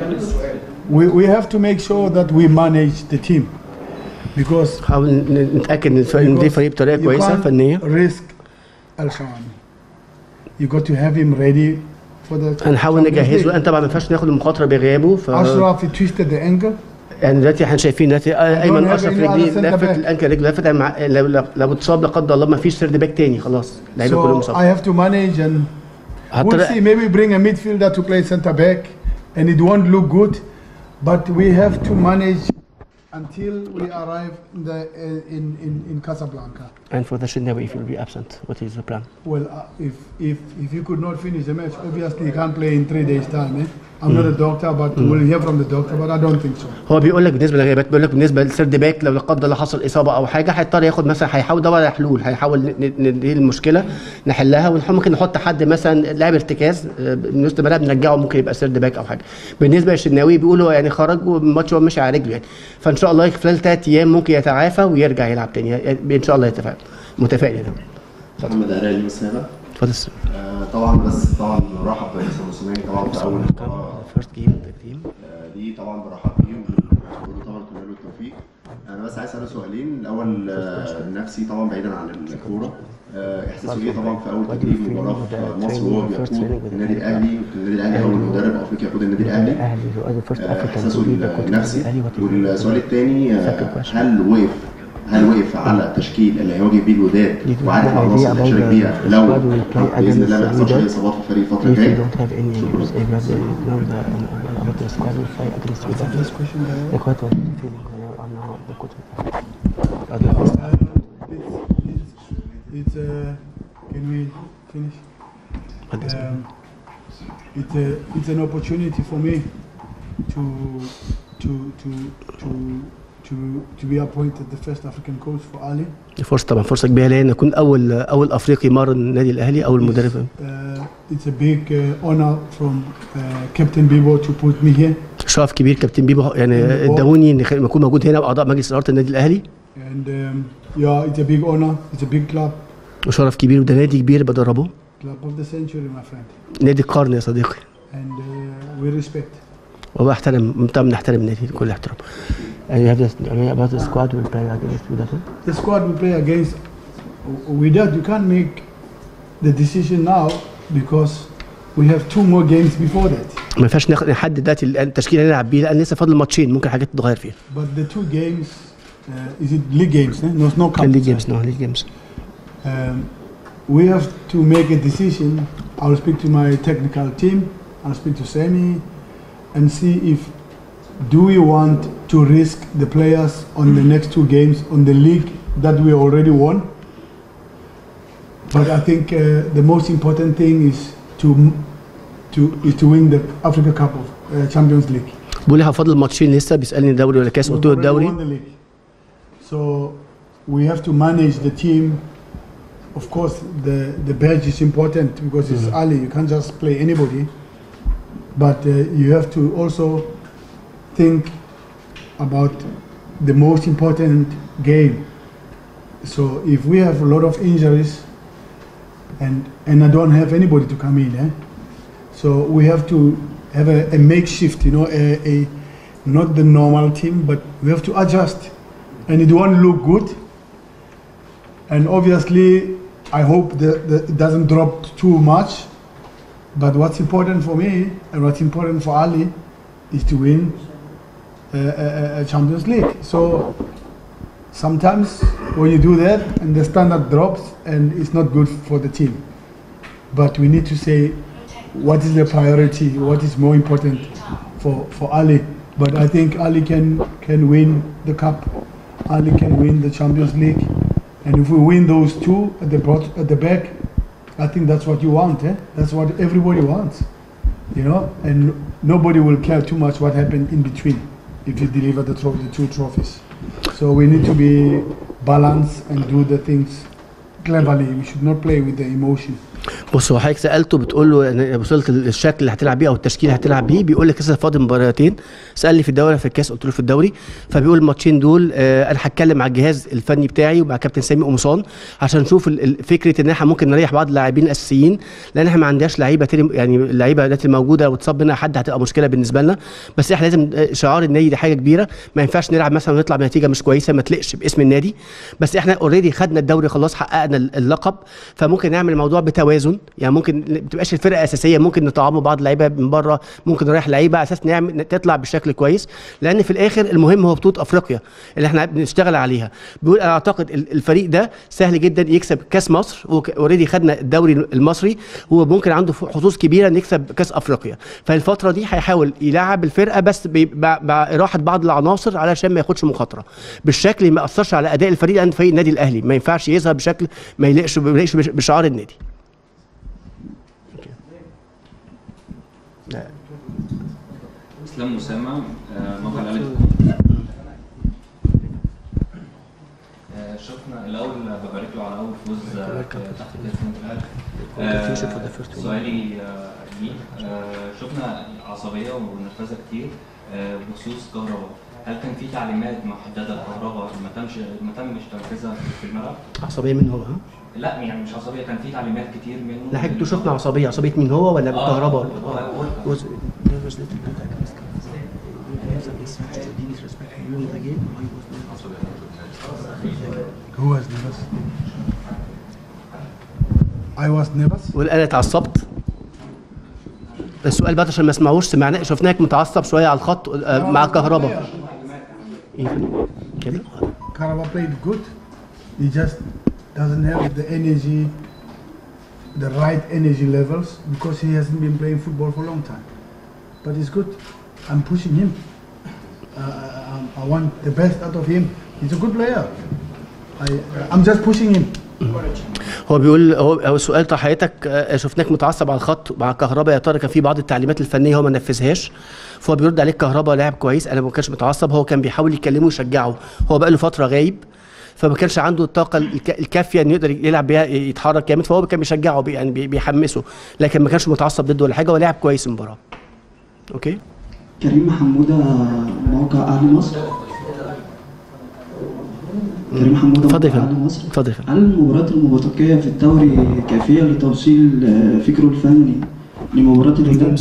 We, we have to make sure that we manage the team because حاول ن- نتاكد ان ان دي فريق بطريقه you كويسه can't فنيه risk Al Shawani. You got to have him ready for the. هنحاول Champions نجهزه League. انا طبعا ما ينفعش ناخد المخاطره بغيابه ف Ashraf he twisted the ankle. يعني دلوقتي احنا شايفين دلوقتي آه، ايمن have اشرف any other رجليه center لفت back. الانكل رجله لفت مع لو لو- لو اتصاب لا قدر الله ما فيش سيرد باك تاني خلاص اللعيبه كلهم So I مصاب have to manage and we'll هضطر see. Maybe bring a midfielder to play center back, and it won't look good, but we have to manage until we arrive in the uh, in, in in Casablanca. and for the Shinawi if you'll be absent what is the plan Well, uh, if if if you could not finish the match, obviously you can't play in three days' time. Eh? I'm not a doctor, but we'll hear from the doctor. But I don't think so. هو بيقول لك بالنسبه للغيابات بيقول لك بالنسبه للسيرد باك لو لا قدر الله حصل اصابه او حاجه هيضطر ياخد مثلا هيحاول يدور على حلول هيحاول ن- ن- ندي المشكله نحلها وممكن نحط حد مثلا لاعب ارتكاز آه، من وسط الملعب نرجعه ممكن يبقى سيرد باك او حاجه بالنسبه للشناوي بيقولوا يعني خرج والماتش هو مشي على رجله يعني فان شاء الله خلال ثلاث ايام ممكن يتعافى ويرجع يلعب تاني يعني ان شاء الله يتفائل متفائل يعني محمد عرالي مسابة اتفضل آه طبعا بس طبعا برحب بمستر موسيماني طبعا في اول مباراه فيرست جيم تيم آه، دي طبعا برحب بيهم بقول له طبعا كل له التوفيق انا بس عايز اساله سؤالين الاول آه، نفسي طبعا بعيدا عن الكوره آه، احساسه ايه طبعا في اول تدريب مباراه في مصر وهو بيقود النادي الاهلي النادي الاهلي اول مدرب افريقيا يقود النادي الاهلي الاهلي فيرست آه، احساسه النفسي والسؤال الثاني هل وقف هل وقف على التشكيل اللي هيواجه بيه الوداد وعارف العناصر اللي هيشارك بيها لو باذن الله ما يحصلش اي اصابات في الفريق الفتره If you الجايه don't have any injuries, if you have the, you know, the, uh, about the squad will fight against you. That is question the quite what you feeling when you're on uh, the coach. It's uh, can we finish? Um, it's a it's an opportunity for me to to to to to to be appointed the first African coach for Ali. فرصة طبعا فرصة كبيرة ليا ان اكون اول اول افريقي مرن النادي الاهلي اول مدرب Uh, it's a big uh, honor from uh, Captain Bibo to put me here, شرف كبير كابتن بيبو يعني ادوني ان اكون موجود هنا واعضاء مجلس اداره النادي الاهلي and um, yeah, it's a big honor. It's a big club, وشرف كبير وده نادي كبير بدربه club of the century, my friend, نادي القرن يا صديقي and uh, we respect. وبحترم طبعا بنحترم النادي بكل احترام and you have this I mean, about the squad will play against with that The squad we play against, with that you can't make the decision now because we have two more games before that. ما ينفعش ناخد نحدد دلوقتي التشكيل اللي هنلعب بيه لان لسه فاضل ماتشين ممكن حاجات تتغير فيها But the two games, uh, is it league games? Eh? No, it's no cup. ليج جيمز نو ليج جيمز Um, we have to make a decision. I'll speak to my technical team. I'll speak to Semi and see if do we want to risk the players on the next two games on the league that we already won. But I think uh, the most important thing is to to is to win the Africa Cup of uh, Champions League. بيقول لي فاضل ماتشين لسه بيسالني دوري ولا كاس قلت له We've already الدوري won the league. So we have to manage the team. Of course, the, the badge is important because it's Ali. You can't just play anybody. But uh, you have to also think about the most important game. So if we have a lot of injuries and, and I don't have anybody to come in, eh? so we have to have a, a makeshift, you know, a, a, not the normal team, but we have to adjust. And it won't look good. And obviously, I hope that, that it doesn't drop too much. But what's important for me and what's important for Ali is to win a, a, a Champions League. So sometimes when you do that and the standard drops and it's not good for the team. But we need to say what is the priority, what is more important for, for Ali. But I think Ali can, can win the cup, Ali can win the Champions League. And if we win those two at the, bot- at the back, I think that's what you want. Eh? That's what everybody wants. You know, and nobody will care too much what happened in between if you deliver the, tro- the two trophies. So we need to be balanced and do the things cleverly. We should not play with the emotion. بص هو حضرتك سالته بتقول له انا وصلت للشكل اللي هتلعب بيه او التشكيل اللي هتلعب بيه بيقول لك لسه فاضل مباراتين سالني في الدوري ولا في الكاس قلت له في الدوري فبيقول الماتشين دول آه انا هتكلم مع الجهاز الفني بتاعي ومع كابتن سامي قمصان عشان نشوف ال- ال- فكره ان احنا ممكن نريح بعض اللاعبين الاساسيين لان احنا ما عندناش لعيبه تاني يعني اللعيبه دلوقتي الموجوده لو اتصاب منها حد هتبقى مشكله بالنسبه لنا بس احنا لازم آه، شعار النادي دي حاجه كبيره ما ينفعش نلعب مثلا ونطلع بنتيجه مش كويسه ما تلقش باسم النادي بس احنا اوريدي خدنا الدوري خلاص حققنا ال- اللقب فممكن نعمل الموضوع بتوازن يعني ممكن ما تبقاش الفرقه اساسيه ممكن نطعموا بعض لعيبه من بره ممكن نريح لعيبه على اساس نعمل تطلع بشكل كويس لان في الاخر المهم هو بطوله افريقيا اللي احنا بنشتغل عليها بيقول انا اعتقد ال- الفريق ده سهل جدا يكسب كاس مصر اوريدي خدنا الدوري المصري وممكن عنده حظوظ كبيره نكسب كاس افريقيا فالفتره دي هيحاول يلعب الفرقه بس ب- مع مع اراحه بعض العناصر علشان ما ياخدش مخاطره بالشكل ما ياثرش على اداء الفريق لان فريق النادي الاهلي ما ينفعش يظهر بشكل ما يليقش ما يليقش بش- بشعار النادي اسلام اسامه آه، موقع الالف آه، شفنا الاول ببارك له على اول فوز آه، تحت كاس المنتخب آه، سؤالي آه، ليه آه، شفنا عصبيه ونرفزه كتير آه، بخصوص كهرباء هل كان في تعليمات محدده لكهرباء ما تمش ما تمش تنفيذها في الملعب؟ عصبيه منه هو ها لا يعني مش عصبيه كان في تعليمات كتير منه لا حضرتك انتوا شفنا عصبيه عصبيه مين هو ولا آه، كهرباء هو- هو- was- Who was nervous? I was nervous. وقال انا اتعصبت السؤال بقى عشان ما اسمعوش سمعناه شفناك متعصب شويه على الخط آه، مع كهرباء كده Karaba played good. He just doesn't have the energy, the right energy levels because he hasn't been playing football for a long time. But he's good. I'm pushing him. Uh, I, I want the best out of him. He's a good player. I, I'm just pushing him. هو بيقول هو هو السؤال بتاع حضرتك آه، شفناك متعصب على الخط مع كهرباء يا ترى كان في بعض التعليمات الفنيه هو ما نفذهاش فهو بيرد عليك كهرباء لاعب كويس انا ما كانش متعصب هو كان بيحاول يكلمه ويشجعه هو بقى له فتره غايب فما كانش عنده الطاقه الك- الكافيه انه يقدر يلعب بيها يتحرك جامد فهو كان بيشجعه بي- يعني بي- بيحمسه لكن ما كانش متعصب ضده ولا حاجه هو لاعب كويس المباراه اوكي كريم حمودة موقع أهل مصر كريم حمودة اتفضل يا موقع فندم. أهل مصر اتفضل يا فندم هل المباريات المتبقية في الدوري كافية لتوصيل آه، فكره الفني لمباراة الوداد؟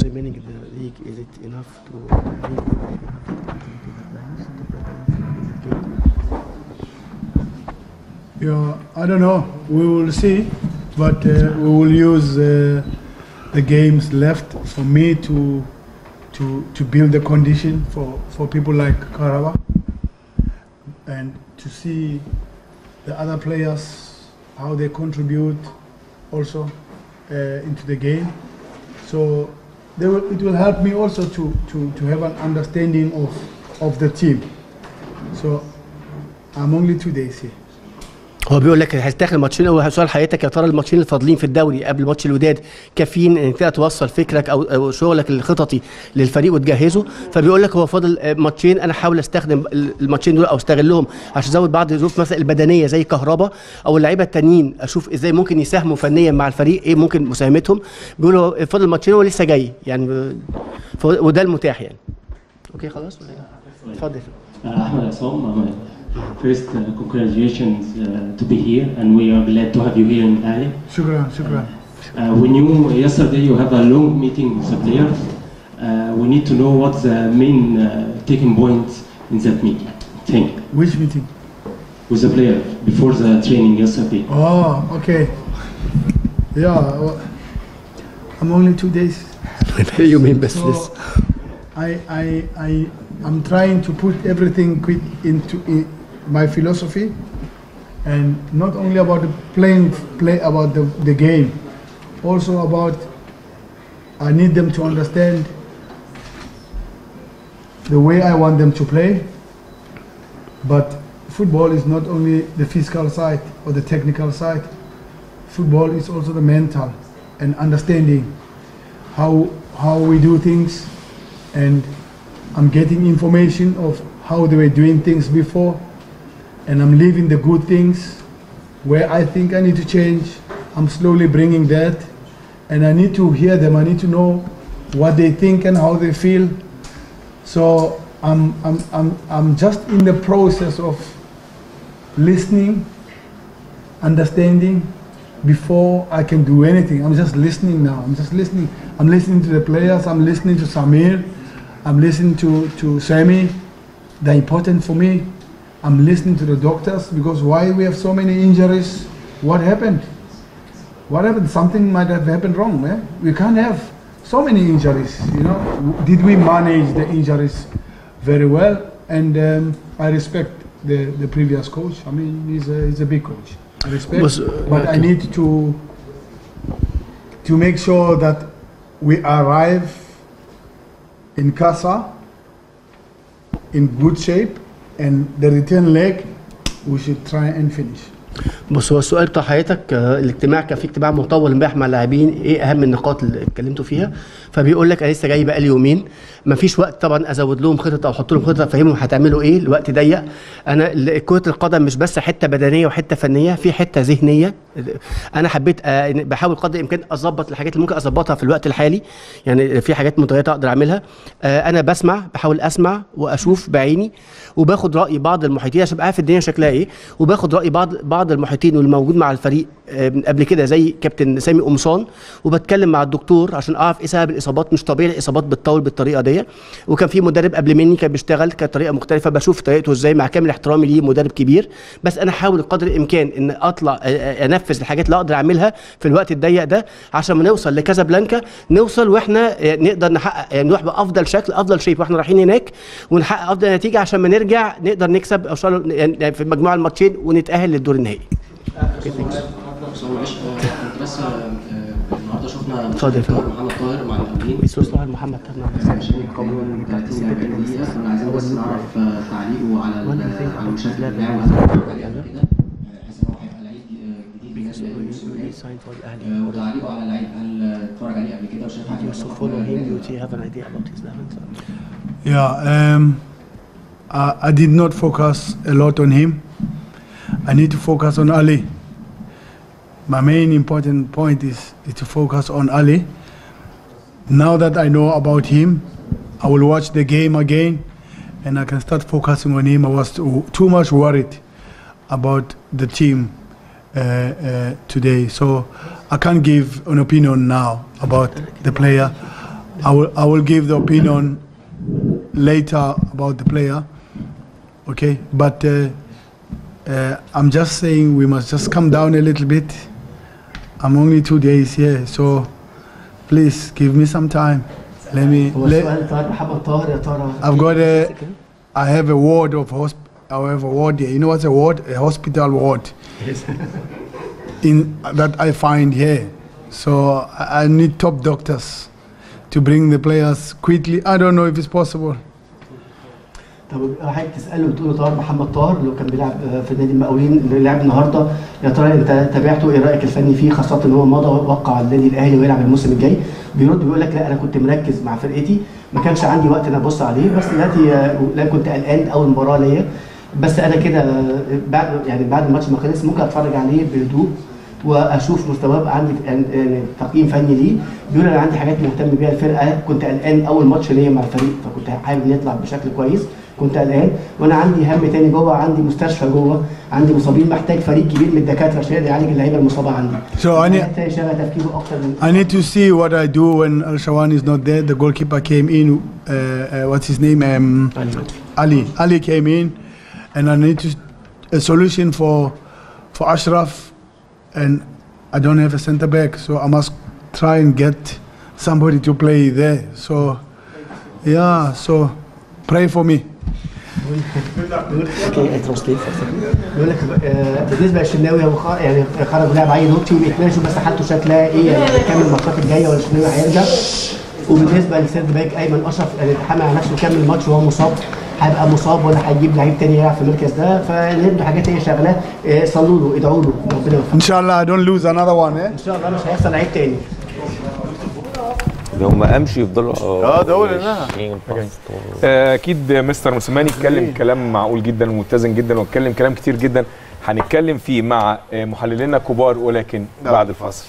Yeah, I don't know. We will see, but uh, we will use uh, the games left for me to to to build the condition for for people like Karaba and to see the other players how they contribute also uh, into the game. So they will, it will help me also to, to, to have an understanding of, of the team. So I'm only two days here. هو بيقول لك هتاخد ماتشين هو سؤال حياتك يا ترى الماتشين الفاضلين في الدوري قبل ماتش الوداد كافيين ان انت توصل فكرك او او شغلك الخططي للفريق وتجهزه فبيقول لك هو فاضل آه، ماتشين انا احاول استخدم الماتشين دول او استغلهم عشان ازود بعض الظروف مثلا البدنيه زي كهربا او اللعيبه التانيين اشوف ازاي ممكن يساهموا فنيا مع الفريق ايه ممكن مساهمتهم بيقول هو فاضل ماتشين هو لسه جاي يعني ب- فهو- وده المتاح يعني اوكي خلاص ولا إيه؟ اتفضل Ahmed Asom, uh, first uh, congratulations uh, to be here and we are glad to have you here in Ali. Shukran, shukran. Uh, we knew yesterday you have a long meeting with the players. Uh, we need to know what's the main uh, taking points in that meeting. Thank you. Which meeting? With the player before the training yesterday. Oh, okay. Yeah, well, I'm only two days. you mean business? So I, I, I, I'm trying to put everything quick into i my philosophy, and not only about the playing, play about the, the game, also about I need them to understand the way I want them to play. But football is not only the physical side or the technical side. Football is also the mental and understanding how how we do things and I'm getting information of how they were doing things before and I'm leaving the good things where I think I need to change. I'm slowly bringing that and I need to hear them. I need to know what they think and how they feel. So I'm, I'm, I'm, I'm just in the process of listening, understanding before I can do anything. I'm just listening now. I'm just listening. I'm listening to the players. I'm listening to Samir. I'm listening to, to Sammy. They're important for me. I'm listening to the doctors because why we have so many injuries? What happened? What happened? Something might have happened wrong. Eh? We can't have so many injuries. You know, did we manage the injuries very well? And um, I respect the, the previous coach. I mean, he's a, he's a big coach. I respect, Was, uh, but I okay. need to to make sure that we arrive in Casa in good shape, and the return leg we should try and finish. بص هو السؤال بتاع حضرتك آه، الاجتماع كان في اجتماع مطول امبارح مع اللاعبين ايه اهم النقاط اللي اتكلمتوا فيها فبيقول لك انا لسه جاي بقالي يومين مفيش وقت طبعا ازود لهم خطط او احط لهم خطط افهمهم هتعملوا ايه الوقت ضيق انا ال- كره القدم مش بس حته بدنيه وحته فنيه في حته ذهنيه انا حبيت آه، إن بحاول قدر الامكان اظبط الحاجات اللي ممكن اظبطها في الوقت الحالي يعني في حاجات متغيره اقدر اعملها آه، انا بسمع بحاول اسمع واشوف بعيني وباخد راي بعض المحيطين عشان ابقى عارف الدنيا شكلها ايه وباخد راي بعض بعض المحيطين واللي موجود مع الفريق آه، من قبل كده زي كابتن سامي قمصان وبتكلم مع الدكتور عشان اعرف ايه سبب الاصابات مش طبيعي الاصابات بتطول بالطريقه دي وكان في مدرب قبل مني كان بيشتغل كانت طريقه مختلفه بشوف طريقته ازاي مع كامل احترامي ليه مدرب كبير بس انا احاول قدر الامكان ان اطلع آه، آه، انفذ الحاجات اللي اقدر اعملها في الوقت الضيق ده عشان ما نوصل لكازابلانكا نوصل واحنا آه، نقدر نحقق يعني نروح بافضل شكل افضل شيب واحنا رايحين هناك ونحقق افضل نتيجه عشان ما نرجع نقدر نكسب او شغل- يعني في مجموعه الماتشين ونتاهل للدور النهائي بس هو معلش آه، كنت بس آه، آه، النهارده شفنا اتفضل يا فندم. محمد طاهر مع المقاولين ويسوس محمد عشان يقابلوا 30 40 دقيقة كنا عايزين بس نعرف آه، تعليقه على ال- على المشاهد اللي بتاعه وعلى عليه قبل كده آه، حاسس ان هو هيبقى لعيب آه، جديد بالنسبة للموسم الجاي آه، وتعليقه على اللعيب هل آه، اتفرج عليه قبل كده وشايف حاجة Yeah, um, I, I did not focus a lot on him. I need to focus on Ali. My main important point is, is to focus on Ali. Now that I know about him, I will watch the game again and I can start focusing on him. I was too, too much worried about the team uh, uh, today. So I can't give an opinion now about the player. I will, I will give the opinion later about the player. Okay, but uh, uh, I'm just saying we must just come down a little bit. I'm only two days here, so please give me some time. Let me. هو Let, السؤال بتاع محمد طاهر يا ترى I've got a. I have a ward of hosp. I have a ward here. You know what's a ward? A hospital ward. In that I find here. So I, I need top doctors to bring the players quickly. I don't know if it's possible. طب حضرتك تساله وتقول له طاهر محمد طاهر اللي هو كان بيلعب آه، في نادي المقاولين اللي لعب النهارده يا ترى انت تابعته ايه رايك الفني فيه خاصه ان هو مضى وقع النادي الاهلي ويلعب الموسم الجاي بيرد بيقول لك لا انا كنت مركز مع فرقتي ما كانش عندي وقت ان ابص عليه بس دلوقتي آه، لا كنت قلقان اول مباراه ليا بس انا كده آه، بعد يعني بعد الماتش ما خلص ممكن اتفرج عليه بهدوء واشوف مستواه بقى عندي يعني يعني تقييم فني ليه بيقول انا عندي حاجات مهتم بيها الفرقه كنت قلقان اول ماتش ليا مع الفريق فكنت حابب نطلع بشكل كويس كنت قلقان وانا عندي هم تاني جوه عندي مستشفى جوه عندي مصابين محتاج فريق كبير من الدكاتره عشان يقدر يعالج اللعيبه المصابه عندي So I need- محتاج شغل تفكيره اكتر من I need to see what I do when Al Shawani is not there. The goalkeeper came in. Uh, uh, what's his name? Um, Ali. Ali came in, and I need to a solution for for Ashraf, and I don't have a centre back, so I must try and get somebody to play there. So, yeah. So, pray for me. اوكي ترانسليت بيقول لك آه، بالنسبه للشناوي هو خ- يعني خرج لاعب عين نوتي بيتناقشوا بس حالته شكلها ايه يعني هيكمل الماتشات الجايه ولا الشناوي هيرجع وبالنسبه للسيرد باك ايمن اشرف يعني اتحمل على نفسه يكمل الماتش وهو مصاب هيبقى مصاب ولا هيجيب لعيب تاني يلعب في المركز ده فنبدو حاجات هي شغلاه آه، صلوا له ادعوا له ربنا يوفقه Inshallah, I don't lose another one. Eh? ان شاء الله مش هيحصل لعيب تاني ده هم امشي يفضلوا اه ده هو اللي نهى. آه، اكيد مستر موسيماني اتكلم كلام معقول جدا ومتزن جدا واتكلم كلام كتير جدا هنتكلم فيه مع آه، محللينا كبار ولكن بعد الفاصل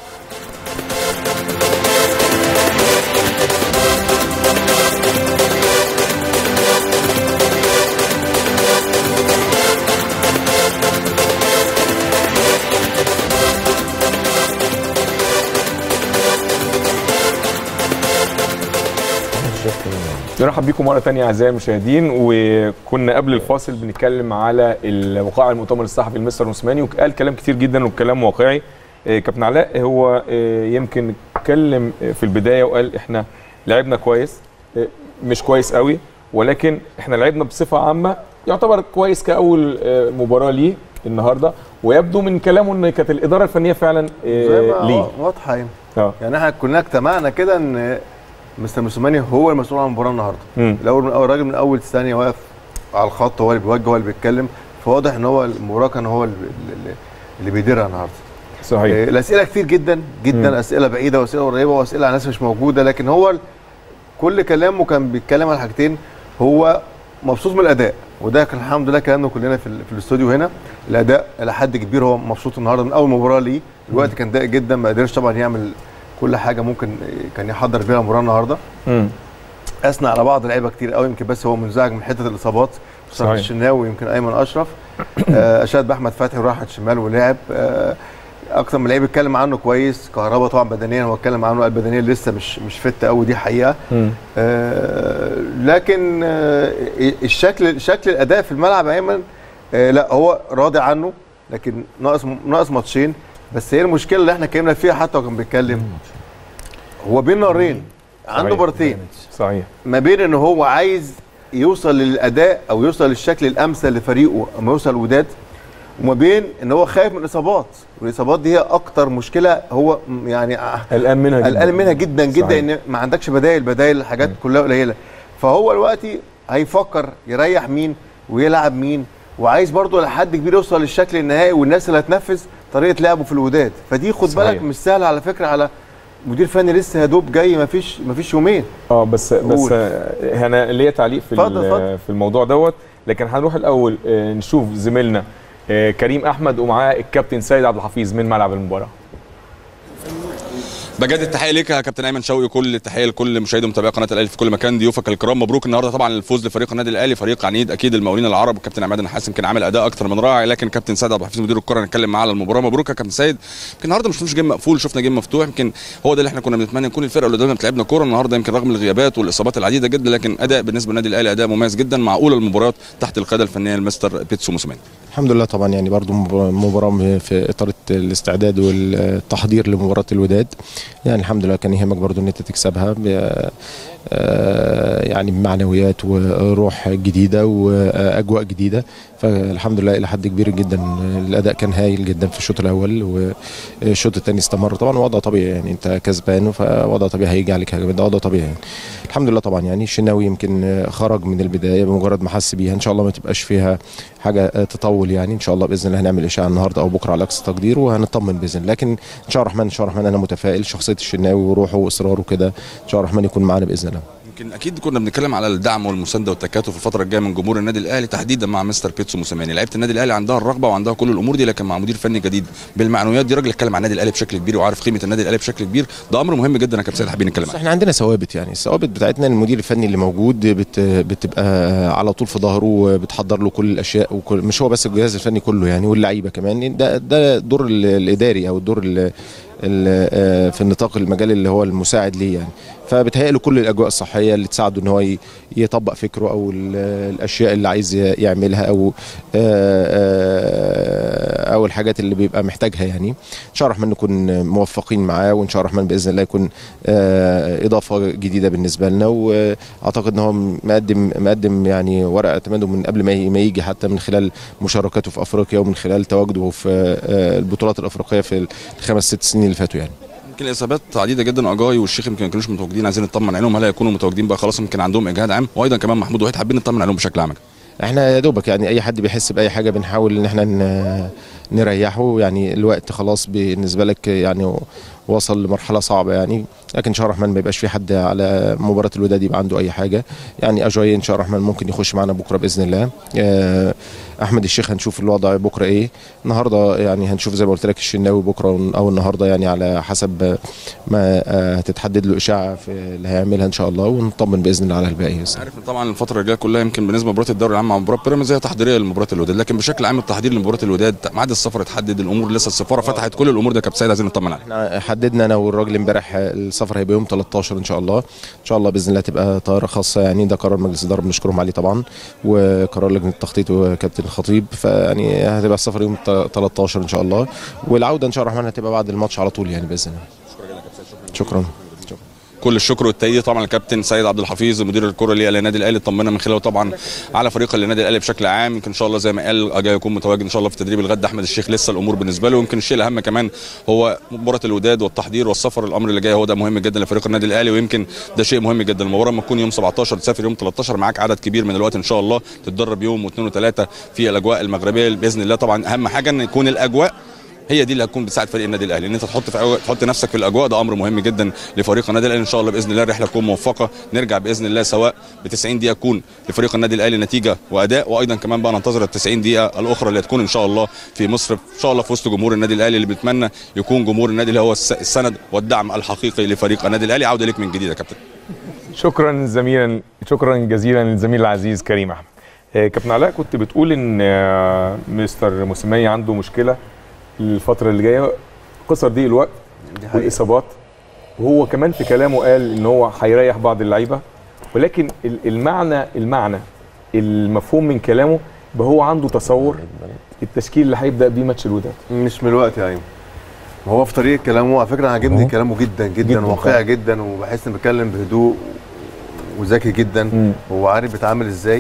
نرحب بيكم مره تانية اعزائي المشاهدين وكنا قبل الفاصل بنتكلم على الوقائع المؤتمر الصحفي لمستر موسيماني وقال كلام كتير جدا وكلام واقعي آه، كابتن علاء هو آه، يمكن اتكلم آه، في البدايه وقال احنا لعبنا كويس آه، مش كويس قوي ولكن احنا لعبنا بصفه عامه يعتبر كويس كاول آه، مباراه ليه النهارده ويبدو من كلامه ان كانت الاداره الفنيه فعلا آه، زي ما ليه واضحه يعني اه يعني احنا كنا اجتمعنا كده ان مستر موسيماني هو المسؤول عن المباراه النهارده مم. الاول من اول راجل من اول ثانيه واقف على الخط هو اللي بيوجه هو اللي بيتكلم فواضح ان هو المباراه كان هو اللي, اللي- اللي بيديرها النهارده صحيح آه، الاسئله كتير جدا جدا مم. اسئله بعيده واسئله قريبه واسئله على ناس مش موجوده لكن هو ال- كل كلامه كان بيتكلم على حاجتين هو مبسوط من الاداء وده كان الحمد لله كلامنا كلنا في, ال- في الاستوديو هنا الاداء الى حد كبير هو مبسوط النهارده من اول مباراه ليه الوقت كان ضيق جدا ما قدرش طبعا يعمل كل حاجه ممكن كان يحضر بيها المباراه النهارده مم. اثنى على بعض اللعيبه كتير قوي يمكن بس هو منزعج من حته الاصابات خصوصا صحيح. الشناوي يمكن ايمن اشرف آه، اشاد باحمد فتحي وراح شمال ولعب آه، اكتر من لعيب اتكلم عنه كويس كهربا طبعا بدنيا هو اتكلم عنه قال بدنيا لسه مش مش فت قوي دي حقيقه مم. آه، لكن آه، الشكل شكل الاداء في الملعب ايمن آه، لا هو راضي عنه لكن ناقص ناقص ماتشين بس هي المشكله اللي احنا اتكلمنا فيها حتى وكان بيتكلم هو بين نارين عنده صحيح. بارتين صحيح ما بين ان هو عايز يوصل للاداء او يوصل للشكل الامثل لفريقه اما يوصل الوداد وما بين ان هو خايف من الاصابات والاصابات دي هي اكتر مشكله هو م- يعني قلقان منها جدا قلقان منها جدا جدا صحيح. ان ما عندكش بدائل بدائل الحاجات كلها قليله فهو دلوقتي هيفكر يريح مين ويلعب مين وعايز برضه لحد كبير يوصل للشكل النهائي والناس اللي هتنفذ طريقه لعبه في الوداد فدي خد صحيح. بالك مش سهله على فكره على مدير فني لسه يا دوب جاي ما فيش ما فيش يومين اه بس بس قول. آه، انا ليا تعليق في اتفضل، ال- اتفضل. في الموضوع دوت لكن هنروح الاول آه، نشوف زميلنا آه، كريم احمد ومعاه الكابتن سيد عبد الحفيظ من ملعب المباراه بجد التحيه ليك يا كابتن ايمن شوقي كل التحيه لكل مشاهدي ومتابعي قناه الاهلي في كل مكان ضيوفك الكرام مبروك النهارده طبعا الفوز لفريق النادي الاهلي فريق عنيد اكيد المقاولين العرب والكابتن عماد النحاس يمكن عامل اداء اكتر من رائع لكن كابتن سيد عبد الحفيظ مدير الكره نتكلم معاه على المباراه مبروك يا كابتن سيد يمكن النهارده ما شفناش جيم مقفول شفنا جيم مفتوح يمكن هو ده اللي احنا كنا بنتمنى نكون الفرقه اللي قدامنا بتلعبنا كوره النهارده يمكن رغم الغيابات والاصابات العديده جدا لكن اداء بالنسبه للنادي الاهلي اداء مميز جدا مع اولى المباريات تحت القياده الفنيه لمستر بيتسو موسيماني الحمد لله طبعا يعني برضو مباراة- مباراة في إطار الاستعداد والتحضير لمباراة الوداد يعني الحمد لله كان يهمك برضو ان انت تكسبها ب- آه، يعني بمعنويات وروح جديدة وأجواء جديدة فالحمد لله إلى حد كبير جدا الأداء كان هايل جدا في الشوط الأول والشوط الثاني استمر طبعا وضع طبيعي يعني أنت كسبان فوضع طبيعي هيجي عليك هجمات ده وضع طبيعي يعني. الحمد لله طبعا يعني الشناوي يمكن خرج من البداية بمجرد ما حس بيها إن شاء الله ما تبقاش فيها حاجة تطول يعني إن شاء الله بإذن الله هنعمل إشاعة النهاردة أو بكرة على أقصى تقدير وهنطمن بإذن الله لكن إن شاء الله الرحمن إن شاء الله الرحمن أنا متفائل شخصية الشناوي وروحه وإصراره كده إن شاء الله الرحمن يكون معانا بإذن الله يمكن اكيد كنا بنتكلم على الدعم والمسانده والتكاتف الفتره الجايه من جمهور النادي الاهلي تحديدا مع مستر بيتسو موسيماني لعيبه النادي الاهلي عندها الرغبه وعندها كل الامور دي لكن مع مدير فني جديد بالمعنويات دي راجل اتكلم عن النادي الاهلي بشكل كبير وعارف قيمه النادي الاهلي بشكل كبير ده امر مهم جدا يا كابتن سيد حابين نتكلم بس عنه احنا عندنا ثوابت يعني الثوابت بتاعتنا المدير الفني اللي موجود بت بتبقى على طول في ظهره بتحضر له كل الاشياء وكل مش هو بس الجهاز الفني كله يعني واللعيبه كمان ده ده الدور ال- الاداري او الدور ال- ال- آه، في النطاق المجال اللي هو المساعد ليه يعني فبتهيأ له كل الاجواء الصحيه اللي تساعده ان هو ي- يطبق فكره او ال- الاشياء اللي عايز يعملها او آه، آه، او الحاجات اللي بيبقى محتاجها يعني ان شاء الله الرحمن نكون موفقين معاه وان شاء الله الرحمن باذن الله يكون آه، اضافه جديده بالنسبه لنا واعتقد ان هو مقدم مقدم يعني ورقه اعتماده من قبل ما ي- ما يجي حتى من خلال مشاركاته في افريقيا ومن خلال تواجده في آه، البطولات الافريقيه في الخمس ست سنين اللي فاتوا يعني يمكن الاصابات عديده جدا اجاي والشيخ يمكن ما كانوش متواجدين عايزين نطمن عليهم هل هيكونوا متواجدين بقى خلاص يمكن عندهم اجهاد عام وايضا كمان محمود وحيد حابين نطمن عليهم بشكل عام احنا يا دوبك يعني اي حد بيحس باي حاجه بنحاول ان احنا ن- نريحه يعني الوقت خلاص بالنسبه لك يعني وصل لمرحله صعبه يعني لكن ان شاء الله الرحمن ما يبقاش في حد على مباراه الوداد يبقى عنده اي حاجه يعني اجاي ان شاء الله الرحمن ممكن يخش معنا بكره باذن الله آه، احمد الشيخ هنشوف الوضع بكره ايه النهارده يعني هنشوف زي ما قلت لك الشناوي بكره او النهارده يعني على حسب ما آه، هتتحدد له اشاعه في اللي هيعملها ان شاء الله ونطمن باذن الله على الباقي بس. عارف إن طبعا الفتره الجايه كلها يمكن بالنسبه لمباراه الدوري العام مع مباراه بيراميدز هي تحضيريه لمباراه الوداد لكن بشكل عام التحضير لمباراه الوداد ميعاد السفر اتحدد الامور لسه السفاره فتحت كل الامور ده كابتن سيد عايزين نطمن عليها احنا حددنا انا والراجل امبارح السفر هيبقى يوم 13 ان شاء الله ان شاء الله باذن الله تبقى طياره خاصه يعني ده قرار مجلس الاداره بنشكرهم عليه طبعا وقرار لجنه التخطيط وكابتن الخطيب فيعني هتبقى السفر يوم 13 ان شاء الله والعوده ان شاء الله الرحمن هتبقى بعد الماتش على طول يعني باذن الله شكرا كل الشكر والتأييد طبعا الكابتن سيد عبد الحفيظ مدير الكره اللي للنادي الاهلي طمنا من خلاله طبعا على فريق النادي الاهلي بشكل عام يمكن ان شاء الله زي ما قال اجاي يكون متواجد ان شاء الله في تدريب الغد احمد الشيخ لسه الامور بالنسبه له يمكن الشيء الاهم كمان هو مباراه الوداد والتحضير والسفر الامر اللي جاي هو ده مهم جدا لفريق النادي الاهلي ويمكن ده شيء مهم جدا المباراه لما تكون يوم 17 تسافر يوم 13 معاك عدد كبير من الوقت ان شاء الله تتدرب يوم واثنين وثلاثه في الاجواء المغربيه باذن الله طبعا اهم حاجه ان يكون الاجواء هي دي اللي هتكون بتساعد فريق النادي الاهلي ان انت تحط في أجواء تحط نفسك في الاجواء ده امر مهم جدا لفريق النادي الاهلي ان شاء الله باذن الله الرحله تكون موفقه نرجع باذن الله سواء ب 90 دقيقه تكون لفريق النادي الاهلي نتيجه واداء وايضا كمان بقى ننتظر ال 90 دقيقه الاخرى اللي هتكون ان شاء الله في مصر ان شاء الله في وسط جمهور النادي الاهلي اللي بيتمنى يكون جمهور النادي اللي هو الس- السند والدعم الحقيقي لفريق النادي الاهلي عوده ليك من جديد يا كابتن شكرا زميلا شكرا جزيلا للزميل العزيز كريم احمد آه، كابتن علاء كنت بتقول ان آه، مستر موسيماني عنده مشكله الفتره اللي جايه قصر ضيق الوقت والاصابات وهو كمان في كلامه قال ان هو هيريح بعض اللعيبه ولكن ال- المعنى المعنى المفهوم من كلامه يبقى هو عنده تصور التشكيل اللي هيبدا بيه ماتش الوداد مش من الوقت يا ايمن ما هو في طريقه كلامه على فكره عاجبني كلامه جدا جدا, جداً جداً واقعي فعلاً. جدا وبحس انه بيتكلم بهدوء وذكي جدا هو عارف بيتعامل ازاي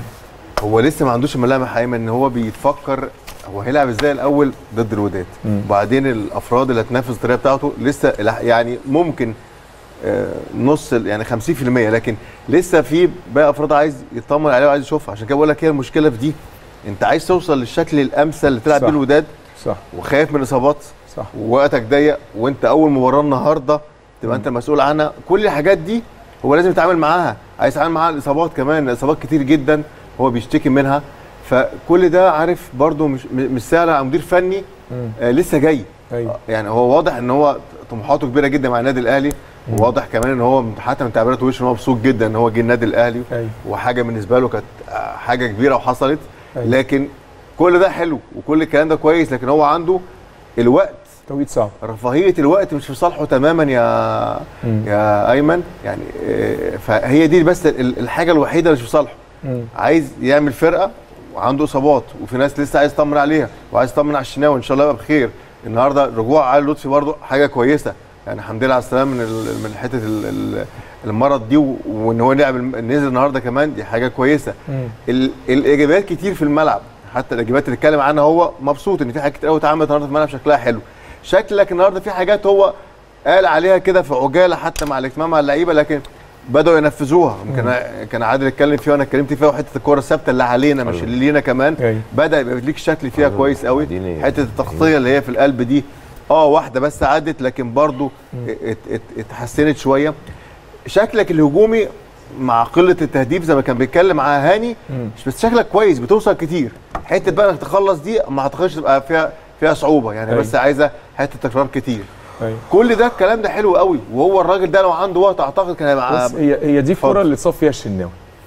هو لسه ما عندوش ملامح ايمن ان هو بيفكر هو هيلعب ازاي الاول ضد الوداد مم. وبعدين الافراد اللي هتنافس الطريقه بتاعته لسه الح- يعني ممكن آه، نص ال- يعني 50% لكن لسه في باقي افراد عايز يطمن عليه وعايز يشوفها عشان كده بقول لك هي المشكله في دي انت عايز توصل للشكل الامثل اللي تلعب صح. بيه الوداد صح وخايف من اصابات صح ووقتك ضيق وانت اول مباراه النهارده تبقى انت مسؤول عنها كل الحاجات دي هو لازم يتعامل معاها عايز يتعامل معاها الاصابات كمان اصابات كتير جدا هو بيشتكي منها فكل ده عارف برده مش م- مش سهل على مدير فني آه لسه جاي ايوه يعني هو واضح ان هو طموحاته كبيره جدا مع النادي الاهلي وواضح كمان ان هو حتى من تعبيرات وشه ان هو مبسوط جدا ان هو جه النادي الاهلي أيوة. وحاجه بالنسبه له كانت آه، حاجه كبيره وحصلت أيوة. لكن كل ده حلو وكل الكلام ده كويس لكن هو عنده الوقت توقيت صعب رفاهيه الوقت مش في صالحه تماما يا مم. يا ايمن يعني آه، فهي دي بس ال- الحاجه الوحيده اللي مش في صالحه مم. عايز يعمل فرقه وعنده اصابات وفي ناس لسه عايز تطمن عليها وعايز تطمن على الشناوي ان شاء الله يبقى بخير النهارده رجوع علي لطفي برده حاجه كويسه يعني الحمد لله على السلامه من ال- من حته ال- ال- المرض دي و- وان هو لعب الم- نزل النهارده كمان دي حاجه كويسه مم. ال- الايجابيات كتير في الملعب حتى الايجابيات اللي اتكلم عنها هو مبسوط ان في حاجات كتير قوي اتعملت النهارده في الملعب شكلها حلو شكلك النهارده في حاجات هو قال عليها كده في عجاله حتى مع الاجتماع مع اللعيبه لكن بداوا ينفذوها يمكن كان عادل اتكلم فيها وانا اتكلمت فيها وحته الكوره الثابته اللي علينا مش اللي لينا كمان أيوة. بدا يبقى ليك شكل فيها كويس قوي حته التغطيه اللي هي في القلب دي اه واحده بس عدت لكن برضو ات- ات- اتحسنت شويه شكلك الهجومي مع قله التهديف زي ما كان بيتكلم مع هاني مم. مش بس شكلك كويس بتوصل كتير حته بقى انك تخلص دي ما اعتقدش تبقى فيها فيها صعوبه يعني أيوة. بس عايزه حته تكرار كتير أيوة. كل ده الكلام ده حلو قوي وهو الراجل ده لو عنده وقت اعتقد كان هيبقى بص هي هي دي الكوره اللي اتصاب فيها الشناوي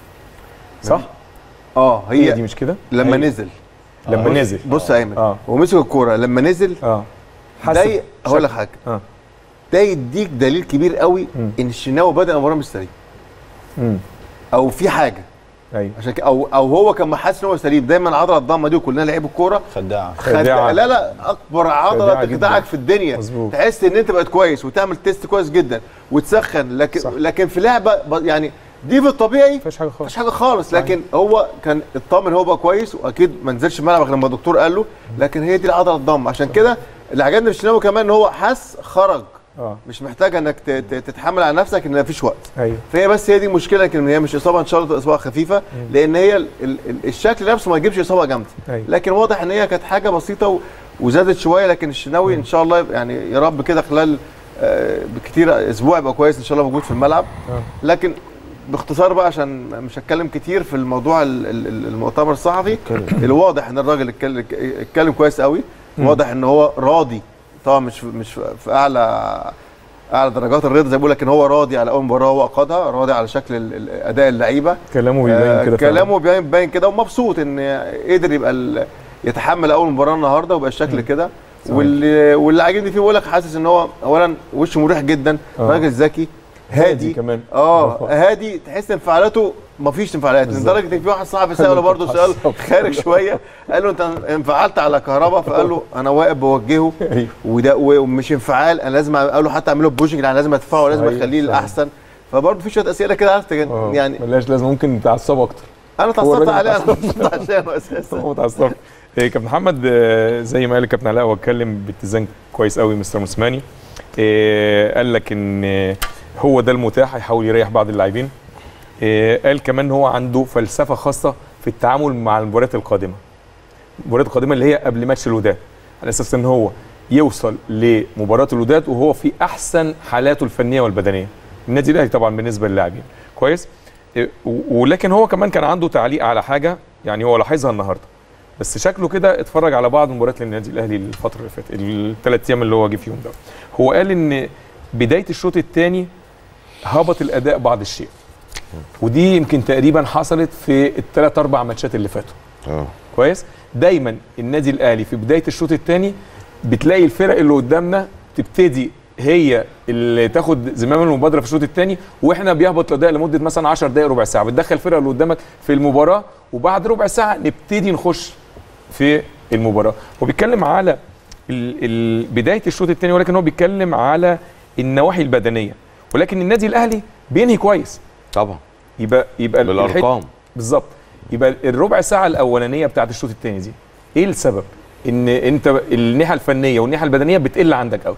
صح؟ اه هي هي دي مش كده؟ لما هي. نزل لما بص- نزل بص يا ايمن اه هو مسك الكوره لما نزل اه ده حسب ي- هقول لك شكل. حاجه اه ده يديك دليل كبير قوي مم. ان الشناوي بدا المباراه مش سليم امم او في حاجه ايوه عشان كده او او هو كان حاسس ان هو سليم دايما العضله الضامه دي وكلنا لعيب الكوره خداعه خد... خداعة. لا لا اكبر عضله خداعة جداً. تخدعك في الدنيا مظبوط. تحس ان انت بقت كويس وتعمل تيست كويس جدا وتسخن لكن صح. لكن في لعبه ب... يعني دي في الطبيعي مفيش حاجه خالص مفيش حاجه خالص لكن هو كان اطمن هو بقى كويس واكيد ما نزلش الملعب غير لما الدكتور قال له لكن هي دي العضله الضامه عشان كده اللي عجبني في الشناوي كمان ان هو حس خرج اه مش محتاج انك ت- ت- تتحمل على نفسك ان مفيش وقت ايوه فهي بس هي دي المشكله لكن هي مش اصابه ان شاء الله تبقى اصابه خفيفه لان هي ال ال ال الشكل نفسه ما يجيبش اصابه جامده أيوة. لكن واضح ان هي كانت حاجه بسيطه و- وزادت شويه لكن الشناوي ان شاء الله يعني يا رب كده خلال آه، بكتير اسبوع يبقى كويس ان شاء الله موجود في الملعب آه. لكن باختصار بقى عشان مش هتكلم كتير في الموضوع ال- ال- ال- المؤتمر الصحفي الواضح ان الراجل اتكلم اتكلم كويس قوي مم. واضح ان هو راضي طبعا مش في- مش في- في اعلى اعلى درجات الرضا زي ما بقول لك ان هو راضي على اول مباراه هو قادها راضي على شكل ال- ال- اداء اللعيبه كلامه بيبين آه، كده فعلاً. كلامه بيبين باين كده ومبسوط ان قدر يبقى ال- يتحمل اول مباراه النهارده ويبقى الشكل كده صحيح. واللي واللي عاجبني فيه بقول لك حاسس ان هو اولا وشه مريح جدا آه. راجل ذكي هادي هادي كمان اه هادي تحس انفعالاته مفيش انفعالات بالظبط. لدرجه ان في واحد صاحبي ساله برضه سؤال خارج شويه قال له انت انفعلت على كهربا فقال له انا واقف بوجهه ايوه وده ومش انفعال انا لازم قال له حتى اعمله بوشنج يعني لازم ادفعه لازم صحيح، اخليه صحيح. الاحسن فبرضه في شويه اسئله كده عرفت آه، يعني ملهاش لازم ممكن تعصبه اكتر انا هو اتعصبت الراجل عليه انا اتعصب. اتعصبت عشانه اساسا هو متعصب إيه، كابتن محمد آه، زي ما قال الكابتن علاء هو اتكلم باتزان كويس قوي مستر موسيماني إيه، قال لك ان آه، هو ده المتاح هيحاول يريح بعض اللاعبين إيه، قال كمان ان هو عنده فلسفه خاصه في التعامل مع المباريات القادمه المباريات القادمه اللي هي قبل ماتش الوداد على اساس ان هو يوصل لمباراه الوداد وهو في احسن حالاته الفنيه والبدنيه النادي الاهلي طبعا بالنسبه للاعبين كويس إيه، و- ولكن هو كمان كان عنده تعليق على حاجه يعني هو لاحظها النهارده بس شكله كده اتفرج على بعض مباريات للنادي الاهلي الفتره اللي فاتت الثلاث ايام اللي هو جه فيهم ده هو قال ان بدايه الشوط الثاني هبط الاداء بعض الشيء ودي يمكن تقريبا حصلت في الثلاث اربع ماتشات اللي فاتوا اه كويس دايما النادي الاهلي في بدايه الشوط الثاني بتلاقي الفرق اللي قدامنا تبتدي هي اللي تاخد زمام المبادره في الشوط الثاني واحنا بيهبط الاداء لمده مثلا 10 دقائق ربع ساعه بتدخل الفرقه اللي قدامك في المباراه وبعد ربع ساعه نبتدي نخش في المباراه هو بيتكلم على ال ال بدايه الشوط الثاني ولكن هو بيتكلم على النواحي البدنيه ولكن النادي الاهلي بينهي كويس طبعا يبقى يبقى الحت- بالارقام بالظبط يبقى الربع ساعه الاولانيه بتاعت الشوط الثاني دي ايه السبب ان انت الناحيه الفنيه والناحيه البدنيه بتقل عندك قوي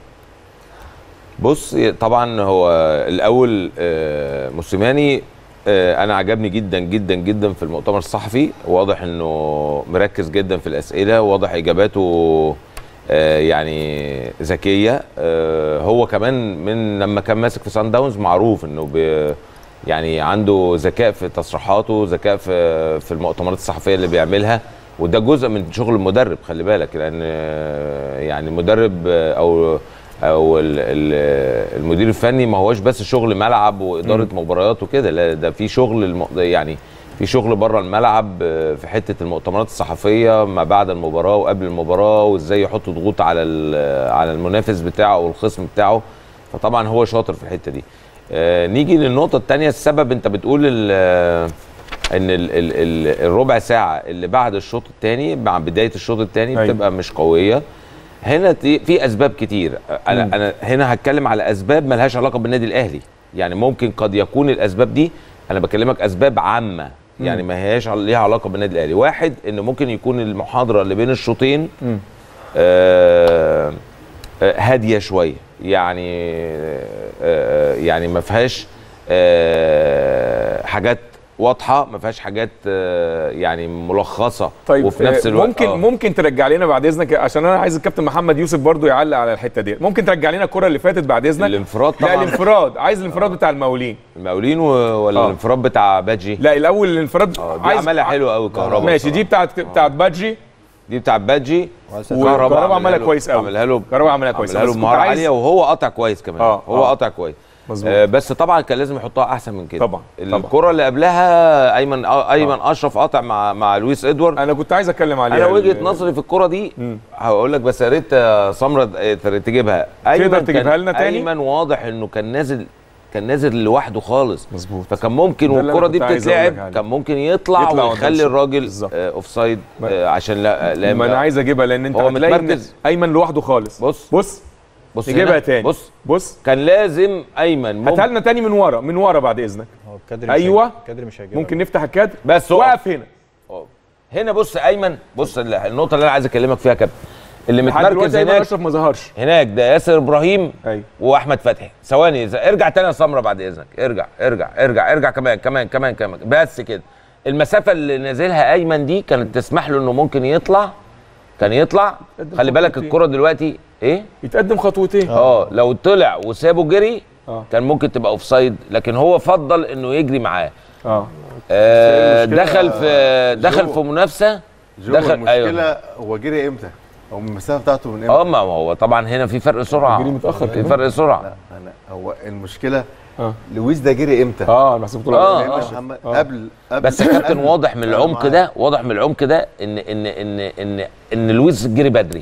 بص طبعا هو الاول آه، موسيماني آه، انا عجبني جدا جدا جدا في المؤتمر الصحفي واضح انه مركز جدا في الاسئله واضح اجاباته آه، يعني ذكيه آه، هو كمان من لما كان ماسك في سان داونز معروف انه بي يعني عنده ذكاء في تصريحاته ذكاء في في المؤتمرات الصحفيه اللي بيعملها وده جزء من شغل المدرب خلي بالك لان آه، يعني المدرب آه، او او ال- ال- المدير الفني ما هوش بس شغل ملعب واداره مباريات وكده لا ده في شغل الم... يعني في شغل بره الملعب آه، في حته المؤتمرات الصحفيه ما بعد المباراه وقبل المباراه وازاي يحط ضغوط على ال- على المنافس بتاعه او الخصم بتاعه فطبعا هو شاطر في الحته دي آه، نيجي للنقطه الثانيه السبب انت بتقول ال- ان ال ال ال الربع ساعه اللي بعد الشوط الثاني مع بدايه الشوط الثاني أيوة. بتبقى مش قويه هنا تي- في اسباب كتير انا مم. انا هنا هتكلم على اسباب ملهاش علاقه بالنادي الاهلي يعني ممكن قد يكون الاسباب دي انا بكلمك اسباب عامه يعني ما هياش عل- ليها علاقه بالنادي الاهلي واحد ان ممكن يكون المحاضره اللي بين الشوطين مم. آه، آه، هاديه شويه يعني آه، يعني ما فيهاش آه، حاجات واضحه ما فيهاش حاجات آه، يعني ملخصه طيب وفي نفس آه، الوقت ممكن آه. ممكن ترجع لنا بعد اذنك عشان انا عايز الكابتن محمد يوسف برضو يعلق على الحته دي ممكن ترجع لنا الكره اللي فاتت بعد اذنك الانفراد لا طبعا الانفراد عايز الانفراد بتاع المقاولين المقاولين و- ولا آه. الانفراد بتاع باجي لا الاول الانفراد دي عملها حلو قوي كهربا ماشي دي بتاعت بتاعت بادجي دي بتاع باجي وكهربا عملها كويس قوي عملها له كهربا عملها كويس عملها له بس كنت بمهاره عايز- عاليه وهو قطع كويس كمان آه، هو آه. قطع كويس مظبوط. آه بس طبعا كان لازم يحطها احسن من كده طبعا طبعا. الكره اللي قبلها ايمن آه ايمن اشرف قطع مع مع لويس ادوارد انا كنت عايز اتكلم عليها انا وجهه ال- نظري في الكره دي هقول لك بس يا ريت يا سمره آه، تجيبها ايمن تقدر تجيبها كان- لنا تاني؟ ايمن واضح انه كان نازل كان نازل لوحده خالص مظبوط فكان ممكن ده اللي والكره أنا دي كنت عايز أقول لك بتتلعب عليه. كان ممكن يطلع, يطلع ويخلي قدام الراجل آه اوف سايد آه عشان لا لا ما انا عايز اجيبها لان انت هو هتلاقي إن متمركز. ايمن لوحده خالص بص بص بص نجيبها هنا. تاني بص بص كان لازم ايمن ممكن هاتها لنا تاني من ورا من ورا بعد اذنك الكادر مش ايوه هيجي- الكادر مش هيجيبها. ممكن نفتح الكادر بس وقف هنا هنا بص ايمن بص ال- النقطه اللي انا عايز اكلمك فيها يا كابتن اللي لحد متمركز دلوقتي ايمن هناك اشرف ما ظهرش هناك ده ياسر ابراهيم ايوه واحمد فتحي ثواني إذا- ارجع تاني يا سمره بعد اذنك ارجع ارجع ارجع ارجع كمان كمان كمان كمان بس كده المسافه اللي نازلها ايمن دي كانت تسمح له انه ممكن يطلع كان يطلع خلي بالك خطوتين. الكره دلوقتي ايه يتقدم خطوتين اه لو طلع وسابه جري اه كان ممكن تبقى اوف سايد لكن هو فضل انه يجري معاه اه آه المشكلة دخل في دخل جو. في منافسه جو دخل المشكله ايوه هو جري امتى؟ او المسافه بتاعته من امتى؟ اه ما هو طبعا هنا في فرق سرعه جري متأخر في كمان. فرق سرعه انا هو المشكله اه لويس ده جري امتى؟ اه انا حسبت آه، لأن آه. محمد آه. قبل قبل بس يا كابتن قبل- واضح من أنا العمق معاك. ده واضح من العمق ده ان ان ان ان ان لويس جري بدري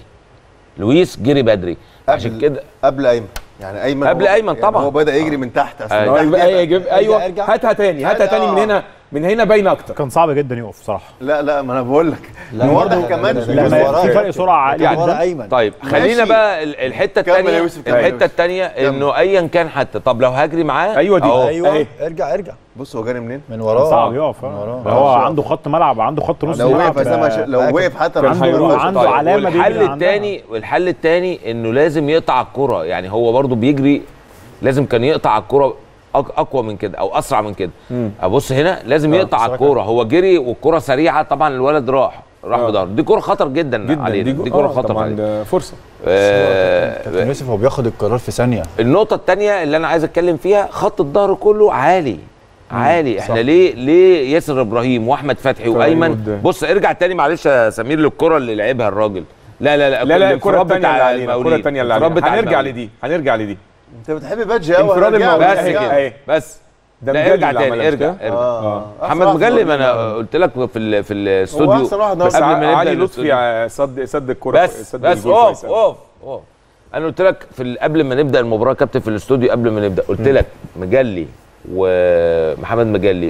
لويس جري بدري عشان قبل- كده قبل ايمن يعني ايمن قبل هو- أيمن يعني طبعا. هو بدا يجري من تحت أصل أيوة. من اه تحت يبقى يبقى- يجيب ايوه ارجع. هاتها تاني هاتها تاني من هنا من هنا باين اكتر كان صعب جدا يقف صراحه لا لا ما انا بقول لك لا، واضح برضه- كمان لا، في لا، لما لا، الوسط. في فرق سرعه عالي كان ورا جدا ايمن طيب خلينا ماشي. بقى ال- الحته كمل يا الثانيه يوسف، كمل يا الحته يوسف. الثانيه انه ايا كان حتى طب لو هجري معاه ايوه دي أهو. ايوه أهي. ارجع ارجع بص هو جاري منين؟ من كان وراه صعب يقف من آه. وراه. هو آه. عنده خط ملعب عنده خط نص لو ملعب وقف اسامه ش- آه، لو وقف حتى كان راح هيروح. يروح. عنده طيب علامة بيجري والحل من عندها. الثاني والحل الثاني انه لازم يقطع الكره يعني هو برضو بيجري لازم كان يقطع الكره أق- اقوى من كده او اسرع من كده ابص هنا لازم يقطع بصراحة. الكره هو جري والكره سريعه طبعا الولد راح راح آه. بظهره دي كره خطر جدا, جدا علينا جو- دي كره آه، خطر طبعا علينا ده فرصه آه كابتن يوسف هو بياخد القرار في ثانيه النقطة التانية اللي أنا عايز أتكلم فيها خط الظهر كله عالي عالي احنا ليه ليه ياسر ابراهيم واحمد فتحي طالعين وايمن قدام. بص ارجع تاني معلش يا سمير للكره اللي لعبها الراجل لا لا لا لا لا الكره الانفراد الثانيه بتاع اللي علينا الكره المقاولين. الثانيه اللي الانفراد علينا بتاع هنرجع المقاولين. لدي هنرجع لدي انت بتحب بادجي قوي انفراد المقاولين بس أهي، كده أهي. بس ده لا مجلي ارجع اللي تاني عملها، ارجع مش كده؟ ارجع اه محمد مجلم انا قلت لك في ال- في الاستوديو هو أحسن واحد بس النهاردة. قبل ما نبدا علي الاستوديو. لطفي صد صد الكره بس صد بس الجول اوف كويس أوي. اوف اوف انا قلت لك في ال- قبل ما نبدا المباراه كابتن في الاستوديو قبل ما نبدا قلت لك مجلي ومحمد مجلي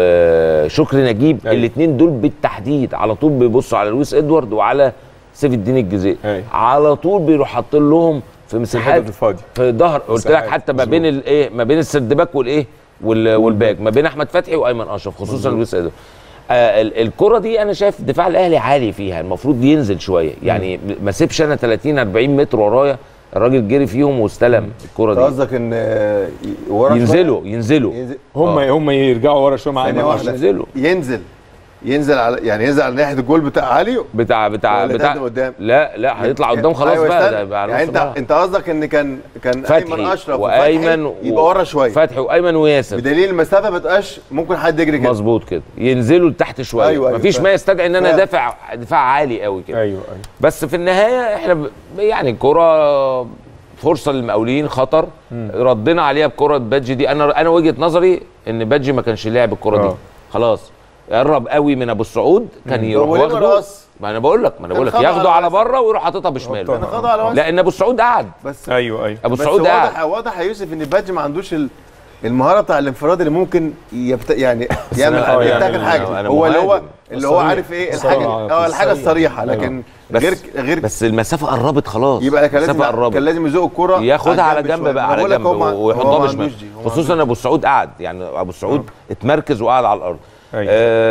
وشكري نجيب أيوة. الاثنين دول بالتحديد على طول بيبصوا على لويس ادوارد وعلى سيف الدين الجزائري أيوة. على طول بيروح حاطين لهم في مساحات الحتت الفاضيه في ظهر قلت لك مساحات. حتى ما مظبوط. بين الايه ما بين السردباك والايه وال- والباك ما بين احمد فتحي وايمن اشرف خصوصا لويس ادوارد آه ال- الكره دي انا شايف دفاع الاهلي عالي فيها المفروض ينزل شويه يعني ما سيبش انا 30 40 متر ورايا الراجل جري فيهم واستلم الكره انت دي قصدك ان آه، ي- ورا شوية؟ ينزلوا ينزلوا ينزل- هم هم يرجعوا ورا شويه مع ثانية ايمن واحدة. أشرف. ينزلوا ينزل ينزل على يعني ينزل على ناحيه الجول بتاع علي بتاع بتاع ولا بتاع يتقدم قدام؟ لا لا هيطلع قدام خلاص أيوة بقى استنى. ده يبقى على يعني نص انت الملعب. انت قصدك ان كان كان ايمن فتحي اشرف وايمن وفتحي يبقى ورا شويه فتحي وايمن وياسر بدليل المسافه ما بقاش ممكن حد يجري كده مظبوط كده ينزلوا لتحت شويه أيوة، أيوة، مفيش فاهم. ما يستدعي ان انا فاهم. دافع دفاع عالي قوي كده ايوه ايوه بس في النهايه احنا ب... يعني الكره فرصه للمقاولين خطر ردينا عليها بكره بادجي دي انا انا وجهه نظري ان بادجي ما كانش لاعب الكره دي آه. خلاص قرب قوي من ابو السعود كان يروح هو ليه ما واخده رقص؟ ما انا بقول لك ما انا كان بقول لك خضع ياخده على على واسع. بره ويروح حاططها بشماله كان خضع على واسع. لان ابو السعود قعد بس ايوه ايوه ابو بس السعود واضح قعد واضح يا يوسف ان بادجي ما عندوش ال- المهاره بتاع الانفراد اللي ممكن يبت... يعني يعمل أنا- آه، يبتكر يعني حاجه أنا- أنا هو اللي هو مهاجم. اللي هو عارف ايه الحاجه الصريحة. اه الحاجه الصريحة. الصريحه لكن بس غير غير بس المسافه قربت خلاص يبقى كان لازم المسافه قربت كان لازم يزق الكوره ياخدها على جنب شوية. بقى أنا على بقول لك جنب هو ما- هو ما ويحطها عندوش بشمال دي، هو ما خصوصا ابو السعود قعد يعني ابو السعود اتمركز وقعد على الارض أيوة.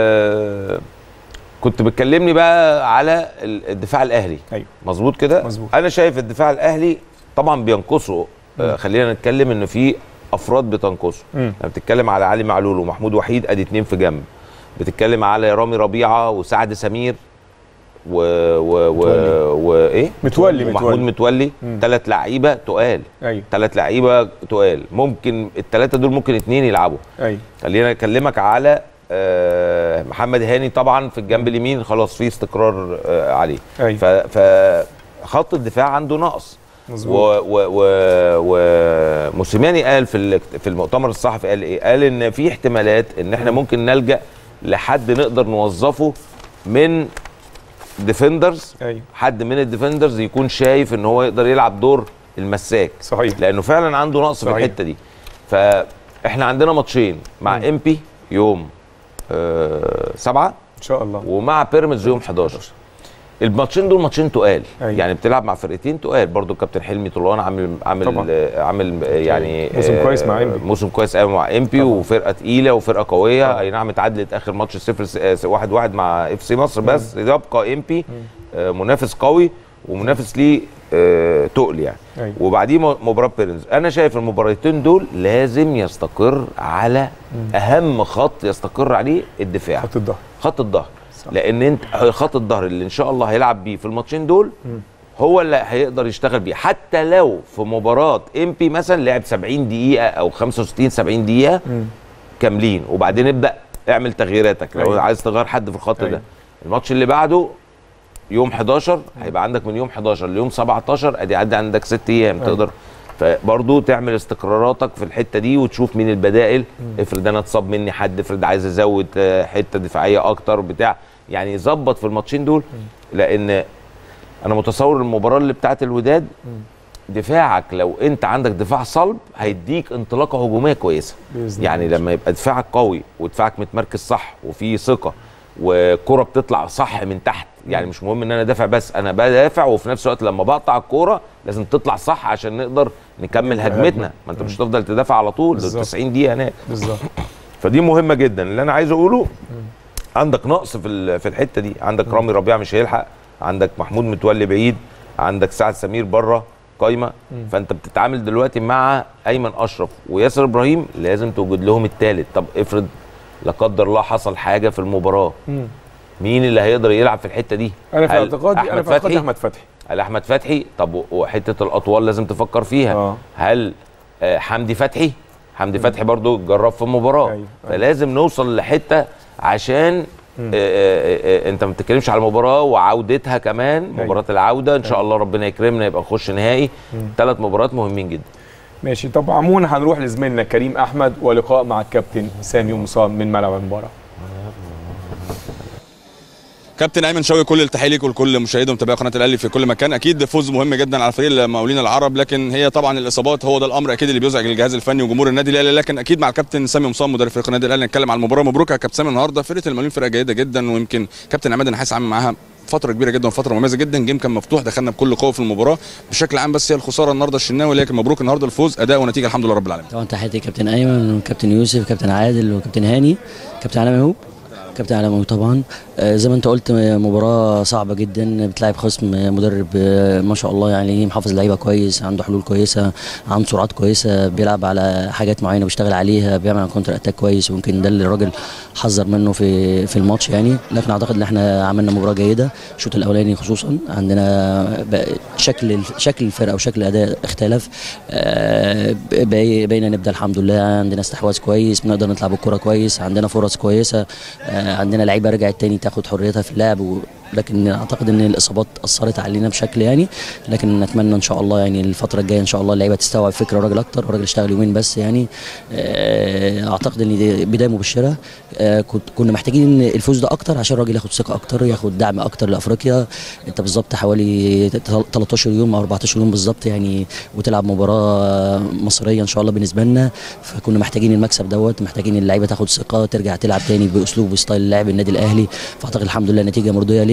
آه كنت بتكلمني بقى على ال- الدفاع الاهلي ايوه مظبوط كده مظبوط. انا شايف الدفاع الاهلي طبعا بينقصه آه خلينا نتكلم ان في افراد بتنقصه مم. لما بتتكلم على علي معلول ومحمود وحيد ادي اتنين في جنب بتتكلم على رامي ربيعه وسعد سمير و و و متولي. وايه متولي ومحمود متولي. متولي مم. ثلاث لعيبه تقال ايوه ثلاث لعيبه تقال ممكن الثلاثه دول ممكن اتنين يلعبوا ايوه خلينا اكلمك على آه، محمد هاني طبعا في الجنب اليمين خلاص في استقرار آه، عليه أيوة. ف- فخط الدفاع عنده نقص مظبوط. وموسيماني قال في ال- في المؤتمر الصحفي قال ايه؟ قال ان في احتمالات ان احنا ممكن نلجا لحد نقدر نوظفه من ديفندرز ايوه حد من الديفندرز يكون شايف ان هو يقدر يلعب دور المساك صحيح لانه فعلا عنده نقص في صحيح. الحته دي فاحنا عندنا ماتشين مع ام بي يوم آه سبعة ان شاء الله ومع بيراميدز يوم 11 الماتشين دول ماتشين تقال أيوة. يعني بتلعب مع فرقتين تقال برضو الكابتن حلمي طولان عامل عامل طبعا. آه، عامل آه، يعني موسم آه، كويس مع إنبي. موسم كويس قوي مع امبي وفرقه تقيله وفرقه قويه اي نعم اتعادلت اخر ماتش 0 1 1 مع اف سي مصر بس يبقى امبي آه، منافس قوي ومنافس ليه آه، تقل يعني أيوة. وبعديه م- مباراه بيراميدز انا شايف المباراتين دول لازم يستقر على اهم خط يستقر عليه الدفاع خط الظهر خط الظهر لان انت خط الظهر اللي ان شاء الله هيلعب بيه في الماتشين دول هو اللي هيقدر يشتغل بيه حتى لو في مباراه ام بي مثلا لعب 70 دقيقه او 65 70 دقيقه كاملين وبعدين ابدا اعمل تغييراتك لو أيوة. عايز تغير حد في الخط أيوة. ده الماتش اللي بعده يوم 11 هيبقى عندك من يوم 11 ليوم 17 ادي عدى عندك ست ايام أيوة. تقدر فبرضه تعمل استقراراتك في الحته دي وتشوف مين البدائل افرض انا اتصاب مني حد افرض عايز ازود آه، حته دفاعيه اكتر بتاع يعني ظبط في الماتشين دول لان انا متصور المباراه اللي بتاعت الوداد دفاعك لو انت عندك دفاع صلب هيديك انطلاقه هجوميه كويسه بإذن يعني الله. لما يبقى دفاعك قوي ودفاعك متمركز صح وفي ثقه والكره بتطلع صح من تحت يعني مش مهم ان انا دافع بس انا بدافع وفي نفس الوقت لما بقطع الكوره لازم تطلع صح عشان نقدر نكمل هجمتنا ما انت مش هتفضل تدافع على طول دول بالظبط. 90 دقيقه هناك بالظبط فدي مهمه جدا اللي انا عايز اقوله عندك نقص في ال- في الحته دي عندك رامي ربيعه مش هيلحق عندك محمود متولي بعيد عندك سعد سمير بره قايمه مم. فانت بتتعامل دلوقتي مع ايمن اشرف وياسر ابراهيم لازم توجد لهم الثالث طب افرض لا قدر الله حصل حاجه في المباراه مم. مين اللي هيقدر يلعب في الحته دي انا في هل اعتقادي انا أحمد في اعتقادي فتحي؟ احمد فتحي هل احمد فتحي طب و- وحته الاطوال لازم تفكر فيها آه. هل آه، حمدي فتحي حمدي فتحي برضو جرب في مباراه أيوة. فلازم نوصل لحته عشان آه، آه، آه، انت ما بتتكلمش على المباراه وعودتها كمان أيوة. مباراه العوده ان شاء الله ربنا يكرمنا يبقى نخش نهائي ثلاث مباريات مهمين جدا ماشي طب عموما هنروح لزميلنا كريم احمد ولقاء مع الكابتن سامي مصاب من ملعب المباراه كابتن ايمن شوقي كل التحيه ليك ولكل مشاهدي ومتابعي قناه الاهلي في كل مكان اكيد فوز مهم جدا على فريق المقاولين العرب لكن هي طبعا الاصابات هو ده الامر اكيد اللي بيزعج الجهاز الفني وجمهور النادي الاهلي لكن اكيد مع الكابتن سامي مصام مدرب فريق النادي الاهلي نتكلم على المباراه مبروك يا كابتن سامي النهارده فرقه المقاولين فرقه جيده جدا ويمكن كابتن عماد النحاس عامل معاها فتره كبيره جدا وفتره مميزه جدا جيم كان مفتوح دخلنا بكل قوه في المباراه بشكل عام بس هي الخساره النهارده الشناوي لكن مبروك النهارده الفوز اداء ونتيجه الحمد لله رب العالمين طبعا تحياتي كابتن ايمن وكابتن يوسف وكابتن عادل وكابتن هاني كابتن علي مهوب كابتن علي مهوب طبعا آه، زي ما انت قلت آه، مباراه صعبه جدا بتلعب خصم آه، مدرب آه، ما شاء الله يعني محافظ لعيبه كويس عنده حلول كويسه عنده سرعات كويسه بيلعب على حاجات معينه بيشتغل عليها بيعمل كونتر اتاك كويس ويمكن ده اللي الراجل حذر منه في في الماتش يعني لكن اعتقد ان احنا عملنا مباراه جيده الشوط الاولاني خصوصا عندنا بقى شكل شكل الفرقه وشكل الاداء اختلف آه، بقي- بقينا نبدا الحمد لله عندنا استحواذ كويس بنقدر نطلع بالكره كويس عندنا فرص كويسه آه، عندنا لعيبه رجعت تاني تاخد حريتها في اللعب و لكن اعتقد ان الاصابات اثرت علينا بشكل يعني لكن نتمنى ان شاء الله يعني الفتره الجايه ان شاء الله اللعيبه تستوعب فكره الراجل اكتر الراجل اشتغل يومين بس يعني آه، اعتقد ان دي بدايه مبشره آه، كنت كنا محتاجين الفوز ده اكتر عشان الراجل ياخد ثقه اكتر ياخد دعم اكتر لافريقيا انت بالظبط حوالي 13 يوم او 14 يوم بالظبط يعني وتلعب مباراه مصريه ان شاء الله بالنسبه لنا فكنا محتاجين المكسب دوت محتاجين اللعيبه تاخد ثقه ترجع تلعب تاني باسلوب وستايل لعب النادي الاهلي فاعتقد الحمد لله نتيجه مرضيه لنا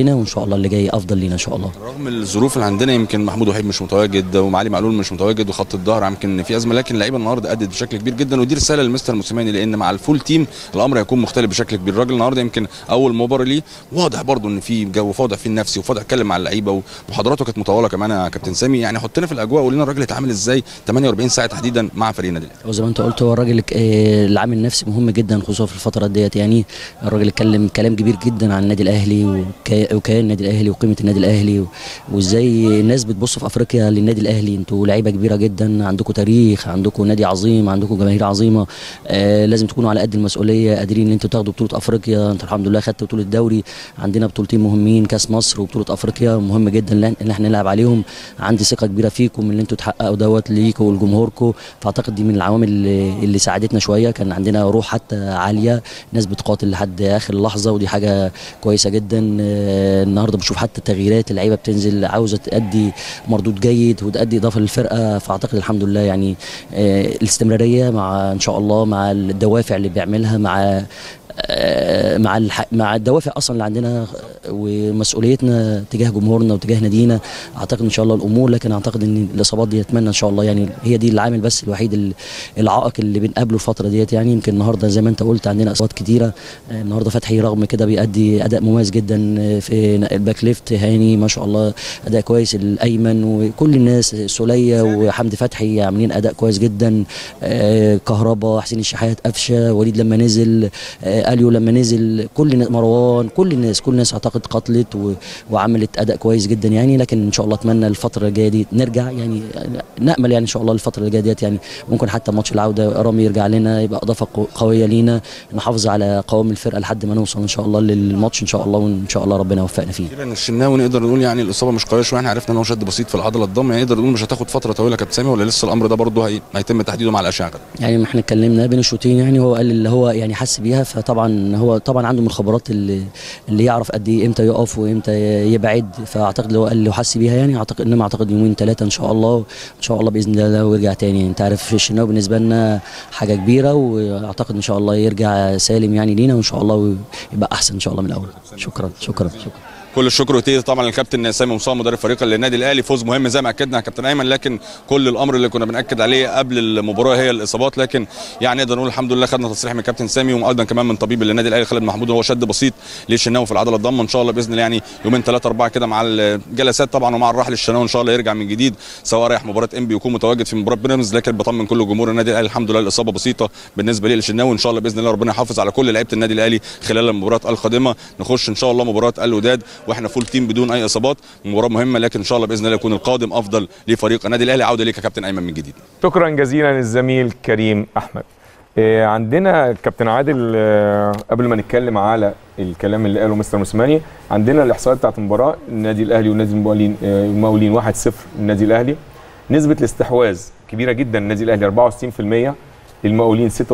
لينا وان شاء الله اللي جاي افضل لينا ان شاء الله رغم الظروف اللي عندنا يمكن محمود وحيد مش متواجد ومعالي معلول مش متواجد وخط الظهر يمكن في ازمه لكن اللعيبه النهارده ادت بشكل كبير جدا ودي رساله للمستر موسيماني لان مع الفول تيم الامر هيكون مختلف بشكل كبير الراجل النهارده يمكن اول مباراه ليه واضح برضه ان في جو فاضح فيه النفسي وفاضح اتكلم مع اللعيبه ومحاضراته كانت مطوله كمان يا كابتن سامي يعني حطنا في الاجواء وقول لنا الراجل اتعامل ازاي 48 ساعه تحديدا مع فريق النادي الأهلي. وزي ما انت قلت هو الراجل آه، العامل النفسي مهم جدا خصوصا في الفتره ديت يعني الراجل اتكلم كلام كبير جدا عن النادي الاهلي وكي- وكيان النادي الاهلي وقيمه النادي الاهلي و- وازاي الناس بتبص في افريقيا للنادي الاهلي انتوا لعيبه كبيره جدا عندكم تاريخ عندكم نادي عظيم عندكم جماهير عظيمه آه لازم تكونوا على قد المسؤوليه قادرين ان انتوا تاخدوا بطوله افريقيا انتوا الحمد لله خدتوا بطوله دوري عندنا بطولتين مهمين كاس مصر وبطوله افريقيا مهم جدا ان إن احنا نلعب عليهم عندي ثقه كبيره فيكم ان انتوا تحققوا دوت ليكوا ولجمهوركم فاعتقد دي من العوامل اللي, اللي ساعدتنا شويه كان عندنا روح حتى عاليه ناس بتقاتل لحد اخر لحظه ودي حاجه كويسه جدا آه، النهارده بشوف حتى التغييرات اللعيبه بتنزل عاوزه تأدي مردود جيد وتأدي اضافه للفرقه فاعتقد الحمد لله يعني آه، الاستمراريه مع ان شاء الله مع الدوافع اللي بيعملها مع آه، مع الح... مع الدوافع اصلا اللي عندنا ومسؤوليتنا تجاه جمهورنا وتجاه نادينا اعتقد ان شاء الله الامور لكن اعتقد ان الاصابات دي اتمنى ان شاء الله يعني هي دي العامل بس الوحيد ال- العائق اللي بنقابله الفتره ديت يعني يمكن النهارده زي ما انت قلت عندنا اصابات كتيره آه، النهارده فتحي رغم كده بيأدي اداء مميز جدا آه، في الباك ليفت هاني ما شاء الله اداء كويس الايمن وكل الناس سوليه وحمدي فتحي عاملين اداء كويس جدا آه، كهربا حسين الشحات قفشه وليد لما نزل آه، اليو لما نزل كل الناس- مروان كل الناس كل الناس اعتقد قتلت و- وعملت اداء كويس جدا يعني لكن ان شاء الله اتمنى الفتره الجايه دي نرجع يعني نامل يعني ان شاء الله الفتره الجايه ديت يعني ممكن حتى ماتش العوده رامي يرجع لنا يبقى اضافه قو- قويه لينا نحافظ على قوام الفرقه لحد ما نوصل ان شاء الله للماتش ان شاء الله وان شاء الله ربنا يوفقنا فيه اخيرا الشناوي نقدر نقول يعني الاصابه مش قويه شويه احنا عرفنا ان هو شد بسيط في العضله الضم يعني نقدر نقول مش هتاخد فتره طويله يا كابتن سامي ولا لسه الامر ده برضه هي... هيتم تحديده مع الاشعه يعني ما احنا اتكلمنا بين الشوطين يعني هو قال اللي هو يعني حس بيها فطبعا هو طبعا عنده من الخبرات اللي اللي يعرف قد ايه امتى يقف وامتى يبعد فاعتقد لو قال له حس بيها يعني اعتقد انما اعتقد يومين ثلاثه ان شاء الله ان شاء الله باذن الله ويرجع تاني انت عارف الشناوي بالنسبه لنا حاجه كبيره واعتقد ان شاء الله يرجع سالم يعني لينا وان شاء الله يبقى احسن ان شاء الله من الاول شكرا شكرا شكرا كل الشكر وتيه طبعا للكابتن سامي مصطفى مدرب فريق النادي الاهلي فوز مهم زي ما اكدنا يا كابتن ايمن لكن كل الامر اللي كنا بناكد عليه قبل المباراه هي الاصابات لكن يعني نقدر نقول الحمد لله خدنا تصريح من كابتن سامي وايضا كمان من طبيب النادي الاهلي خالد محمود هو شد بسيط للشناوي في العضله الضمه ان شاء الله باذن الله يعني يومين ثلاثه اربعه كده مع الجلسات طبعا ومع الراحل الشناوي ان شاء الله يرجع من جديد سواء رايح مباراه انبي يكون متواجد في مباراه بيراميدز لكن بطمن كل جمهور النادي الاهلي الحمد لله الاصابه بسيطه بالنسبه لي للشناوي ان شاء الله باذن الله ربنا يحافظ على كل لعيبه النادي الاهلي خلال المباراه القادمه نخش ان شاء الله مباراه الوداد واحنا فول تيم بدون اي اصابات مباراه مهمه لكن ان شاء الله باذن الله يكون القادم افضل لفريق النادي الاهلي عوده ليك يا كابتن ايمن من جديد شكرا جزيلا للزميل كريم احمد آه، عندنا كابتن عادل آه، قبل ما نتكلم على الكلام اللي قاله مستر موسيماني عندنا الاحصائيات بتاعت المباراه النادي الاهلي والنادي المقاولين آه، المقاولين 1-0 النادي الاهلي نسبه الاستحواذ كبيره جدا النادي الاهلي 64% المقاولين 36%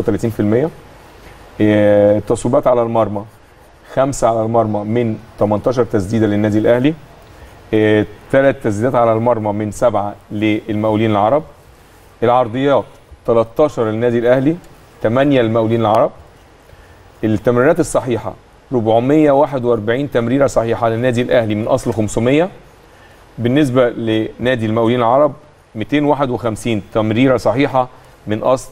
آه، التصويبات على المرمى خمسة على المرمى من 18 تسديده للنادي الاهلي ثلاث تسديدات على المرمى من سبعه للمقاولين العرب العرضيات 13 للنادي الاهلي 8 للمقاولين العرب التمريرات الصحيحه 441 تمريره صحيحه للنادي الاهلي من اصل 500 بالنسبه لنادي المقاولين العرب 251 تمريره صحيحه من اصل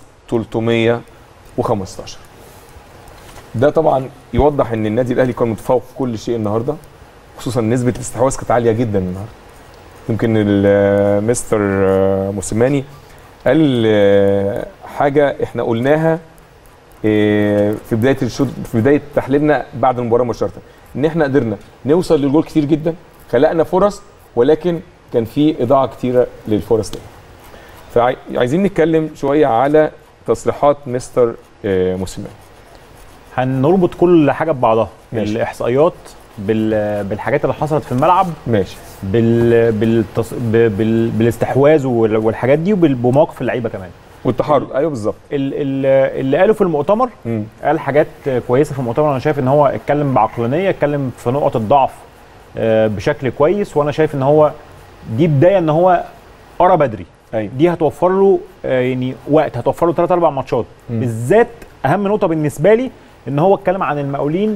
315 ده طبعا يوضح ان النادي الاهلي كان متفوق في كل شيء النهارده خصوصا نسبه الاستحواذ كانت عاليه جدا النهارده يمكن ال- مستر موسيماني قال آه، حاجه احنا قلناها آه، في بدايه الشوط في بدايه تحليلنا بعد المباراه مباشره ان احنا قدرنا نوصل للجول كتير جدا خلقنا فرص ولكن كان في اضاعه كتيره للفرص دي فعايزين نتكلم شويه على تصريحات مستر آه، موسيماني هنربط كل حاجه ببعضها ماشي. الاحصائيات بال... بالحاجات اللي حصلت في الملعب ماشي بال... بالتص... ب... بال... بالاستحواذ وال- والحاجات دي وبمواقف اللعيبه كمان والتحرك ايوه بالظبط ال... ال... اللي قاله في المؤتمر قال حاجات كويسه في المؤتمر انا شايف ان هو اتكلم بعقلانيه اتكلم في نقط الضعف آه، بشكل كويس وانا شايف ان هو دي بدايه ان هو قرا بدري أيوة. دي هتوفر له آه، يعني وقت هتوفر له ثلاث اربع ماتشات مم. بالذات اهم نقطه بالنسبه لي ان هو اتكلم عن المقاولين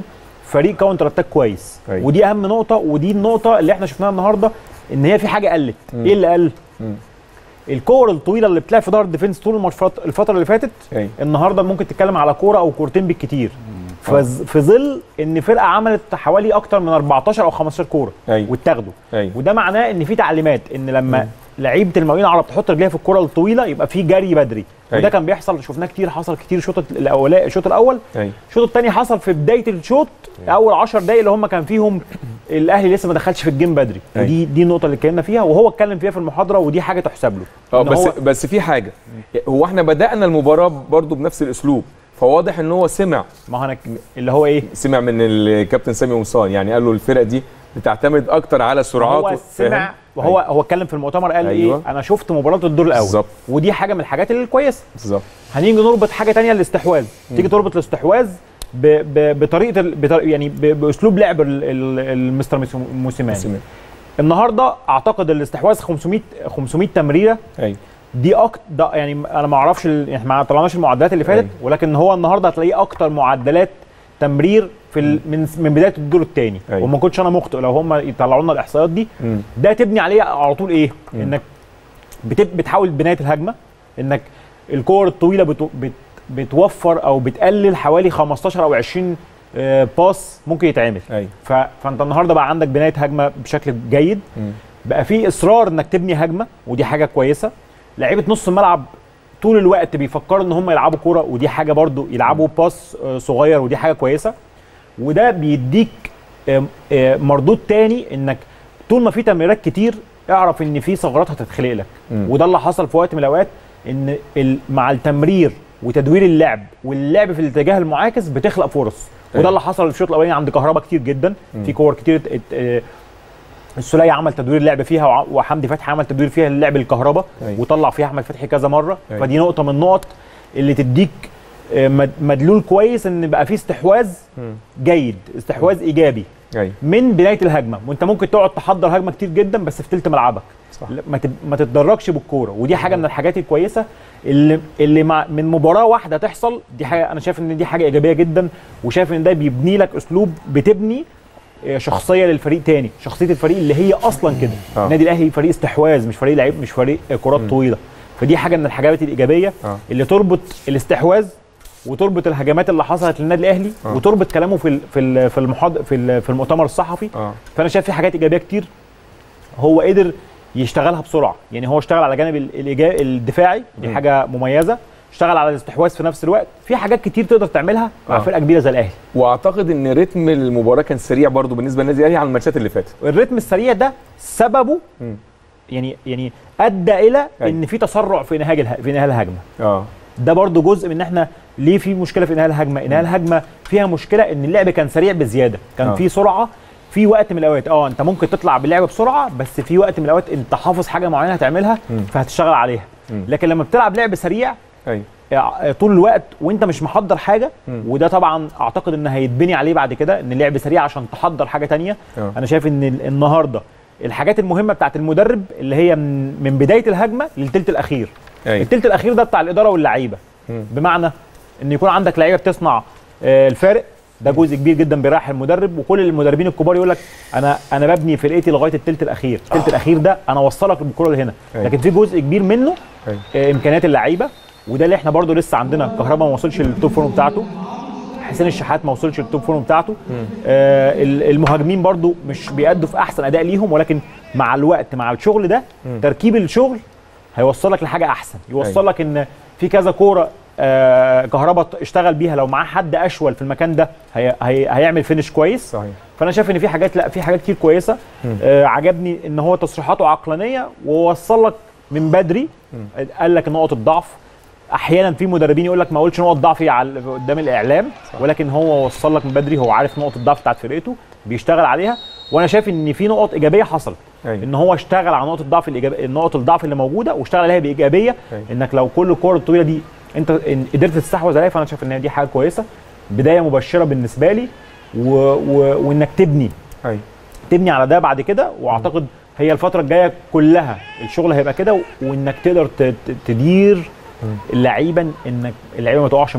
فريق كاونتر اتاك كويس أيوة. ودي اهم نقطه ودي النقطه اللي احنا شفناها النهارده ان هي في حاجه قلت مم. ايه اللي قل مم. الكور الطويله اللي بتلعب في ظهر الديفنس طول الماتشات الفتره اللي فاتت أيوة. النهارده ممكن تتكلم على كوره او كورتين بالكتير فز- في ظل ان فرقه عملت حوالي اكتر من 14 او 15 كوره أيوة. واتاخدوا أيوة. وده معناه ان في تعليمات ان لما لعيبه المقاولين العرب تحط رجليها في الكره الطويله يبقى في جري بدري أيوة. وده كان بيحصل شفناه كتير حصل كتير الشوط الاولاني الشوط الاول ايوه الشوط الثاني حصل في بدايه الشوط اول 10 دقائق اللي هم كان فيهم الاهلي لسه ما دخلش في الجيم بدري أيوة. ودي دي النقطه اللي اتكلمنا فيها وهو اتكلم فيها في المحاضره ودي حاجه تحسب له اه إن بس هو بس في حاجه هو احنا بدانا المباراه برضو بنفس الاسلوب فواضح ان هو سمع ما هو انا اللي هو ايه سمع من الكابتن سامي قمصان يعني قال له الفرقه دي بتعتمد اكتر على سرعات هو سمع وهو هو اتكلم في المؤتمر قال أيوة. ايه انا شفت مباراه الدور الاول بالظبط. ودي حاجه من الحاجات الكويسه بالظبط هنيجي نربط حاجه تانية الاستحواذ تيجي تربط الاستحواذ ب... ب... بطريقه ال... بطر... يعني ب... باسلوب لعب ال- ال- المستر موسيماني موسيماني. النهارده اعتقد الاستحواذ 500 500 تمريره ايوه دي اكتر ده يعني انا ما اعرفش ال... يعني ما طلعناش المعدلات اللي فاتت أيوة. ولكن هو النهارده هتلاقيه اكتر معدلات تمرير في ال... من من بدايه الدور الثاني أيوة. وما كنتش انا مخطئ لو هم يطلعوا لنا الاحصائيات دي مم. ده تبني عليه على طول ايه مم. انك بت... بتحاول بنايه الهجمه انك الكور الطويله بت... بت... بتوفر او بتقلل حوالي 15 او 20 آه، باس ممكن يتعمل ايوه ف... فانت النهارده بقى عندك بنايه هجمه بشكل جيد مم. بقى في اصرار انك تبني هجمه ودي حاجه كويسه لعيبه نص الملعب طول الوقت بيفكروا ان هم يلعبوا كوره ودي حاجه برضو يلعبوا باس آه، صغير ودي حاجه كويسه وده بيديك آم، آه، مردود تاني انك طول ما في تمريرات كتير اعرف ان في ثغرات هتتخلق لك مم. وده اللي حصل في وقت من الاوقات ان ال- مع التمرير وتدوير اللعب واللعب في الاتجاه المعاكس بتخلق فرص وده أيوة. اللي حصل في الشوط الاولاني عند كهربا كتير جدا مم. في كور كتير ات- ات- آه، السوليه عمل تدوير لعب فيها وع- وحمدي فتحي عمل تدوير فيها اللعب الكهرباء أيوة. وطلع فيها احمد فتحي كذا مره أيوة. فدي نقطه من النقط اللي تديك آه، مد- مدلول كويس ان بقى في استحواذ مم. جيد استحواذ ايجابي ايوه من بدايه الهجمه وانت ممكن تقعد تحضر هجمه كتير جدا بس في تلت ملعبك صح. لا، ما تب- ما تتدرجش بالكوره ودي حاجه من الحاجات الكويسه اللي اللي مع من مباراه واحده تحصل دي حاجه انا شايف ان دي حاجه ايجابيه جدا وشايف ان ده بيبني لك اسلوب بتبني آه، شخصيه للفريق تاني شخصيه الفريق اللي هي اصلا كده آه. النادي الاهلي فريق استحواذ مش فريق لعيب مش فريق آه، كرات طويله فدي حاجه من الحاجات الايجابيه آه. اللي تربط الاستحواذ وتربط الهجمات اللي حصلت للنادي الاهلي آه. وتربط كلامه في ال- في ال- في المحاض في ال- في المؤتمر الصحفي اه فانا شايف في حاجات ايجابيه كتير هو قدر يشتغلها بسرعه يعني هو اشتغل على جانب ال- الإيجا- الدفاعي دي مم. حاجه مميزه اشتغل على الاستحواذ في نفس الوقت في حاجات كتير تقدر تعملها مع آه. فرقه كبيره زي الاهلي واعتقد ان رتم المباراه كان سريع برضو بالنسبه للنادي الاهلي عن الماتشات اللي فاتت الريتم السريع ده سببه مم. يعني يعني ادى الى أيوة. ان في تسرع في انهاء اله- في انهاء الهجمه اه ده برضو جزء من ان احنا ليه في مشكله في انهاء الهجمه انهاء الهجمه فيها مشكله ان اللعب كان سريع بزياده كان آه. في سرعه في وقت من الاوقات اه انت ممكن تطلع باللعب بسرعه بس في وقت من الاوقات انت حافظ حاجه معينه هتعملها مم. فهتشتغل عليها مم. لكن لما بتلعب لعب سريع ايوه آه، طول الوقت وانت مش محضر حاجه مم. وده طبعا اعتقد ان هيتبني عليه بعد كده ان اللعب سريع عشان تحضر حاجه تانية آه. انا شايف ان ال- النهارده الحاجات المهمه بتاعت المدرب اللي هي من, من بدايه الهجمه للثلث الاخير ايوه الثلث الاخير ده بتاع الاداره واللعيبه مم. بمعنى ان يكون عندك لعيبه بتصنع آه، الفارق ده جزء كبير جدا بيريح المدرب وكل المدربين الكبار يقول لك انا انا ببني فرقتي لغايه الثلث الاخير الثلث الاخير ده انا اوصلك بالكره لهنا أيوة. لكن في جزء كبير منه أيوة. آه، امكانيات اللعيبه وده اللي احنا برضو لسه عندنا كهربا ما وصلش للتوب فورم بتاعته حسين الشحات ما وصلش للتوب فورم بتاعته آه ال- المهاجمين برضو مش بيأدوا في احسن اداء ليهم ولكن مع الوقت مع الشغل ده مم. تركيب الشغل هيوصلك لحاجه احسن يوصل أيوة. لك ان في كذا كوره آه كهربا اشتغل بيها لو معاه حد اشول في المكان ده هي هي هيعمل فينش كويس صحيح فانا شايف ان في حاجات لا في حاجات كتير كويسه مم. آه عجبني ان هو تصريحاته عقلانيه ووصل لك من بدري مم. قال لك نقط الضعف احيانا في مدربين يقول لك ما اقولش نقط ضعفي على قدام الاعلام صح. ولكن هو وصل لك من بدري هو عارف نقط الضعف بتاعت فرقته بيشتغل عليها وانا شايف ان في نقط ايجابيه حصلت أيوة. ان هو اشتغل على نقط الضعف الايجابيه نقط الضعف اللي موجوده واشتغل عليها بايجابيه أيوة. انك لو كل الكور الطويله دي انت إن قدرت تستحوذ عليها فانا شايف ان دي حاجه كويسه بدايه مبشره بالنسبه لي و... و... وانك تبني ايوه تبني على ده بعد كده واعتقد هي الفتره الجايه كلها الشغل هيبقى كده و- وانك تقدر ت- ت- تدير اللعيبه انك اللعيبه ما تقعش منك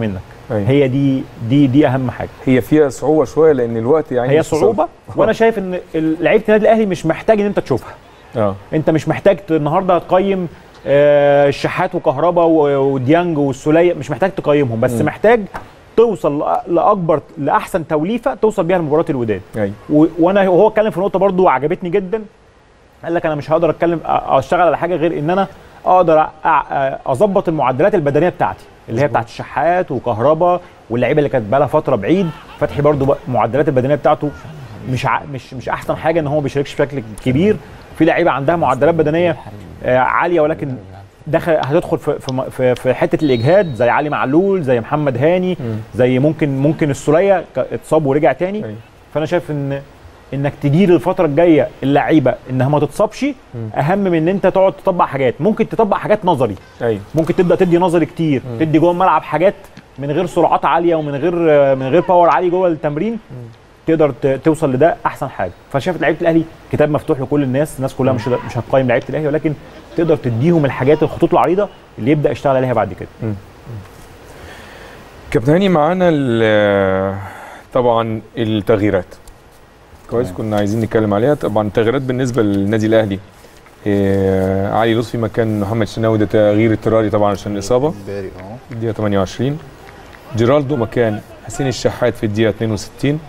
أيوة. هي دي دي دي اهم حاجه هي فيها صعوبه شويه لان الوقت يعني هي مش في صعوبه صالح. وانا شايف ان ال- لعيبه النادي الاهلي مش محتاج ان انت تشوفها اه انت مش محتاج ت- النهارده هتقيم آه، الشحات وكهربا و- وديانج والسوليه مش محتاج تقيمهم بس مم. محتاج توصل لأ- لاكبر لاحسن توليفه توصل بيها لمباراه الوداد ايوه و- وانا وهو اتكلم في نقطه برضو عجبتني جدا قال لك انا مش هقدر اتكلم أ- اشتغل على حاجه غير ان انا اقدر أ- أ- اظبط المعدلات البدنيه بتاعتي اللي هي بتاعت الشحات وكهربا واللعيبه اللي كانت بقى لها فتره بعيد فتحي برضو بقى المعدلات البدنيه بتاعته مش ع... مش مش احسن حاجه ان هو ما بيشاركش بشكل كبير في لعيبه عندها معدلات بدنيه آه، عاليه ولكن دخل هتدخل في في في, في حته الاجهاد زي علي معلول زي محمد هاني زي ممكن ممكن السوليه ك- اتصاب ورجع تاني فانا شايف ان انك تدير الفتره الجايه اللعيبه انها ما تتصابش اهم من ان انت تقعد تطبق حاجات ممكن تطبق حاجات نظري ايوه ممكن تبدا تدي نظري كتير تدي جوه الملعب حاجات من غير سرعات عاليه ومن غير من غير باور عالي جوه التمرين تقدر ت- توصل لده احسن حاجه فشايف لعيبه الاهلي كتاب مفتوح لكل الناس الناس كلها مش مش هتقيم لعيبه الاهلي ولكن تقدر تديهم الحاجات الخطوط العريضه اللي يبدا يشتغل عليها بعد كده كابتن هاني معانا ال- طبعا التغييرات كويس كنا عايزين نتكلم عليها طبعا التغييرات بالنسبه للنادي الاهلي إيه علي لطفي مكان محمد شناوي ده تغيير اضطراري طبعا عشان الاصابه باري اه الدقيقه 28 جيرالدو مكان حسين الشحات في الدقيقه 62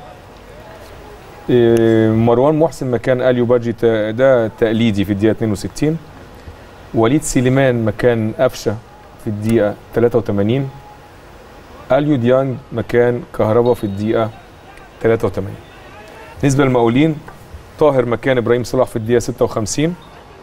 إيه مروان محسن مكان اليو باجي تا- ده تقليدي في الدقيقه 62 وليد سليمان مكان قفشه في الدقيقه 83 اليو ديانج مكان كهربا في الدقيقه 83 بالنسبه للمقاولين طاهر مكان ابراهيم صلاح في الدقيقه 56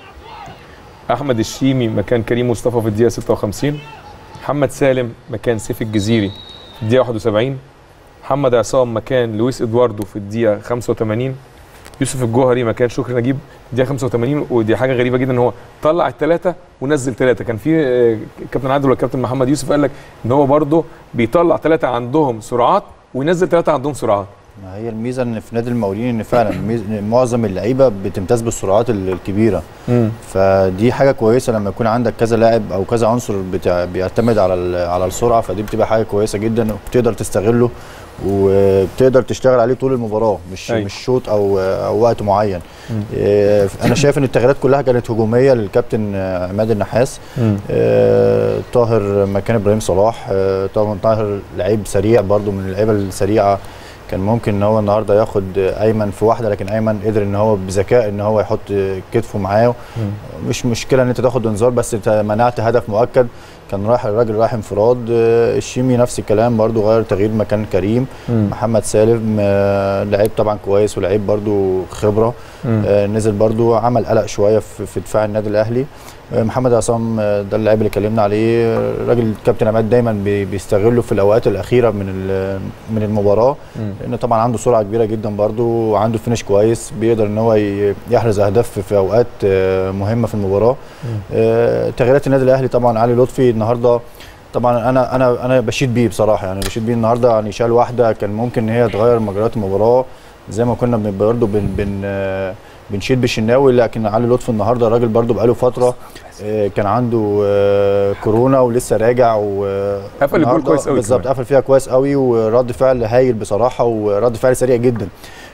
احمد الشيمي مكان كريم مصطفى في الدقيقه 56 محمد سالم مكان سيف الجزيري في الدقيقه 71 محمد عصام مكان لويس ادواردو في الدقيقه 85 يوسف الجوهري مكان شكري نجيب الدقيقه 85 ودي حاجه غريبه جدا ان هو طلع الثلاثه ونزل ثلاثه كان في آه، كابتن عادل والكابتن محمد يوسف قال لك ان هو برده بيطلع ثلاثه عندهم سرعات وينزل ثلاثه عندهم سرعات ما هي الميزه ان في نادي المقاولين ان فعلا الميز- إن معظم اللعيبه بتمتاز بالسرعات ال- الكبيره مم. فدي حاجه كويسه لما يكون عندك كذا لاعب او كذا عنصر بتاع بيعتمد على ال- على السرعه فدي بتبقى حاجه كويسه جدا وبتقدر تستغله وبتقدر تشتغل عليه طول المباراه مش أيوة. مش شوط او او وقت معين مم. إيه، انا شايف ان التغييرات كلها كانت هجوميه للكابتن آه، عماد النحاس مم. آه، طاهر مكان ابراهيم صلاح آه، طبعا طاهر لعيب سريع برضو من اللعيبه السريعه كان ممكن ان هو النهارده ياخد ايمن في واحده لكن ايمن قدر ان هو بذكاء ان هو يحط كتفه معاه مش مشكله ان انت تاخد انذار بس انت منعت هدف مؤكد كان رايح الراجل رايح انفراد آه، الشيمي نفس الكلام برضو غير تغيير مكان كريم مم. محمد سالم آه، لعيب طبعا كويس ولعيب برضو خبره مم. آه، نزل برضو عمل قلق شويه في في دفاع النادي الاهلي آه، محمد عصام آه، ده اللاعب اللي اتكلمنا عليه آه، الراجل كابتن عماد دايما بي- بيستغله في الاوقات الاخيره من ال- من المباراه مم. لان طبعا عنده سرعه كبيره جدا برضو وعنده فينش كويس بيقدر ان هو ي- يحرز اهداف في اوقات آه، مهمه في المباراه آه، تغييرات النادي الاهلي طبعا علي لطفي النهارده طبعا انا انا انا بشيد بيه بصراحه يعني بشيد بيه النهارده يعني شال واحده كان ممكن ان هي تغير مجريات المباراه زي ما كنا بن- برضه بن بن آه، بنشيد بالشناوي لكن علي لطفي النهارده الراجل برضه بقاله فتره آه، كان عنده آه، كورونا ولسه راجع و قفل الجول النهاردة كويس قوي بالظبط كمان. قفل فيها كويس قوي ورد فعل هايل بصراحه ورد فعل سريع جدا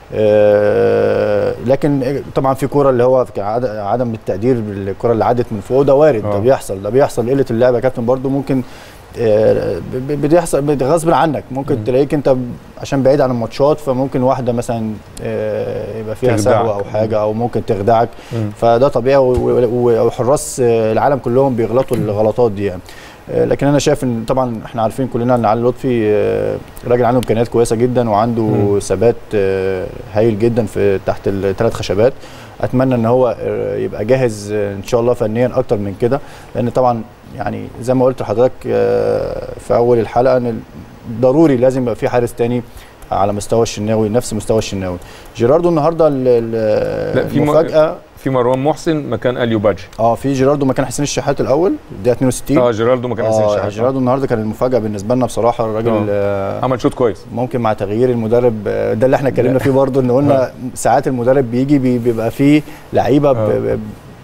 آه، لكن طبعا في كوره اللي هو في عد- عدم التقدير بالكره اللي عدت من فوق ده وارد ده آه. بيحصل ده بيحصل قله اللعب يا كابتن برضو ممكن آه، ب- ب- بتحصل بت- غصب عنك ممكن تلاقيك انت ب- عشان بعيد عن الماتشات فممكن واحده مثلا آه، يبقى فيها تخدعك. سهوه او حاجه او ممكن تخدعك مم. فده طبيعي و- و- وحراس آه، العالم كلهم بيغلطوا الغلطات دي يعني آه، لكن انا شايف ان طبعا احنا عارفين كلنا ان علي لطفي آه، راجل عنده امكانيات كويسه جدا وعنده مم. ثبات آه، هايل جدا في تحت الثلاث خشبات اتمنى ان هو آه، يبقى جاهز آه، ان شاء الله فنيا اكتر من كده لان طبعا يعني زي ما قلت لحضرتك آه، في اول الحلقه ان ضروري لازم يبقى في حارس تاني على مستوى الشناوي نفس مستوى الشناوي جيراردو النهارده ال- ال- لا في م- المفاجاه في مروان محسن مكان اليو باجي اه في جيراردو مكان حسين الشحات الاول الدقيقه 62 اه جيرالدو مكان حسين اه الشحات جيراردو النهارده كان المفاجاه بالنسبه لنا بصراحه الراجل آه عمل شوط كويس ممكن مع تغيير المدرب آه، ده اللي احنا اتكلمنا فيه برضه ان قلنا ساعات المدرب بيجي بي- بيبقى فيه لعيبه ب- ب-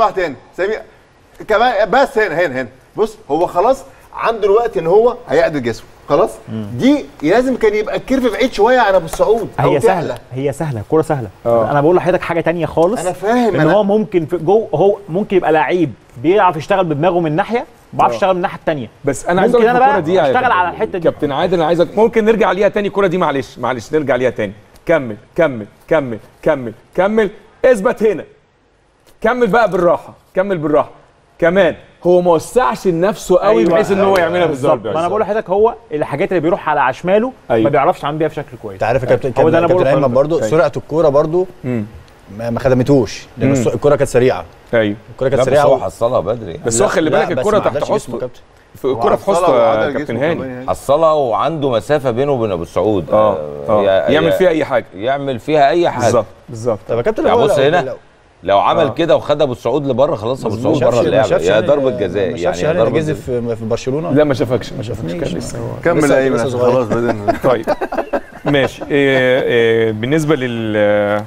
سمحت هنا سمير كمان بس هنا هنا هنا بص هو خلاص عنده الوقت ان هو هيعدل جسمه خلاص دي لازم كان يبقى الكيرف بعيد شويه عن ابو السعود أو هي تعلى. سهله هي سهله كوره سهله انا بقول لحضرتك حاجه تانية خالص أنا فاهم، ان أنا- هو ممكن في جو هو ممكن يبقى لعيب بيعرف يشتغل بدماغه من ناحيه ما بيعرفش آه. يشتغل من الناحيه الثانيه بس انا عايز ممكن اقول لك انا الكوره بقى دي يا اشتغل على الحته دي كابتن عادل انا عايزك ممكن نرجع ليها تاني الكوره دي معلش معلش نرجع ليها تاني كمل كمل كمل كمل كمل اثبت هنا كمل بقى بالراحه كمل بالراحه كمان هو ما وسعش لنفسه قوي أيوة، بحيث ان هو أيوة، يعملها بالظبط. بالظبط ما انا بقول لحضرتك هو الحاجات اللي بيروح على عشماله أيوة. ما بيعرفش يعمل بيها بشكل كويس انت عارف يا كابتن هو ده انا كابتن بقوله ايمن لحضرتك. برضو أيوة. سرعه الكوره برضو ما ما خدمتوش لان مم. الس- الكوره كانت سريعه ايوه الكوره كانت لا، بس سريعه هو و- حصلها بدري بس هو خلي لا، بالك بس الكوره ما تحت عدلش جسمه حسنه كابتن. في الكوره في حسنه يا كابتن هاني حصلها وعنده مسافه بينه وبين ابو السعود اه اه يا- يعمل يا- فيها اي حاجه يعمل فيها اي حاجه بالظبط بالظبط طب يا كابتن يعني هو بص لو- هنا لو- لو عمل آه. كده وخد ابو السعود لبره خلاص ابو مظبوط. السعود بره شافش- ما اللعبه شافش يا يعني- ضربه جزاء ما شافش يعني يا يعني ضربه جزء جزاء في في برشلونه لا ما شافكش ما شافنيش كان لسه هو كمل لسه- يا ايمن لسه عشان صغير. خلاص بدأنا طيب ماشي إيه إيه بالنسبه لل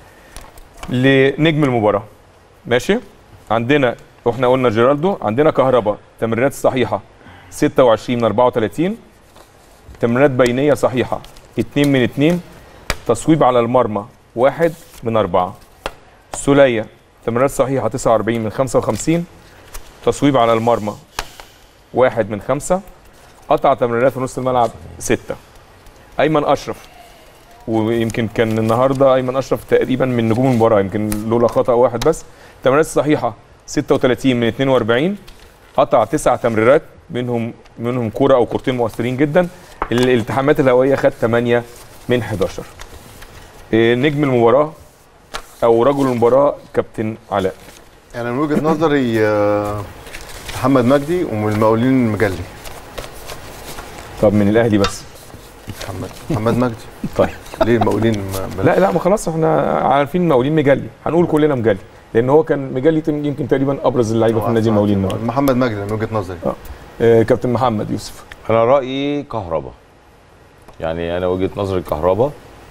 لنجم المباراه ماشي عندنا واحنا قلنا جيرالدو عندنا كهربا تمريرات صحيحه 26 من 34 تمريرات بينيه صحيحه 2 من 2 تصويب على المرمى 1 من 4 سوليه تمريرات صحيحه 49 من 55 تصويب على المرمى 1 من 5 قطع تمريرات في نص الملعب 6 ايمن اشرف ويمكن كان النهارده ايمن اشرف تقريبا من نجوم المباراه يمكن لولا خطا واحد بس تمريرات صحيحه 36 من 42 قطع تسع تمريرات منهم منهم كوره او كورتين مؤثرين جدا الالتحامات الهوائيه خد 8 من 11 إيه، نجم المباراه او رجل المباراه كابتن علاء انا من وجهه نظري آه، محمد مجدي ومن المقاولين المجلي طب من الاهلي بس محمد محمد مجدي طيب ليه المقاولين ما- ما- لا لا ما خلاص احنا عارفين مقاولين مجلي هنقول كلنا مجلي لان هو كان مجلي تم- يمكن تقريبا ابرز اللعيبه في النادي المقاولين النهارده محمد مجدي من وجهه نظري آه، كابتن محمد يوسف انا رايي كهربا يعني انا وجهه نظري كهربا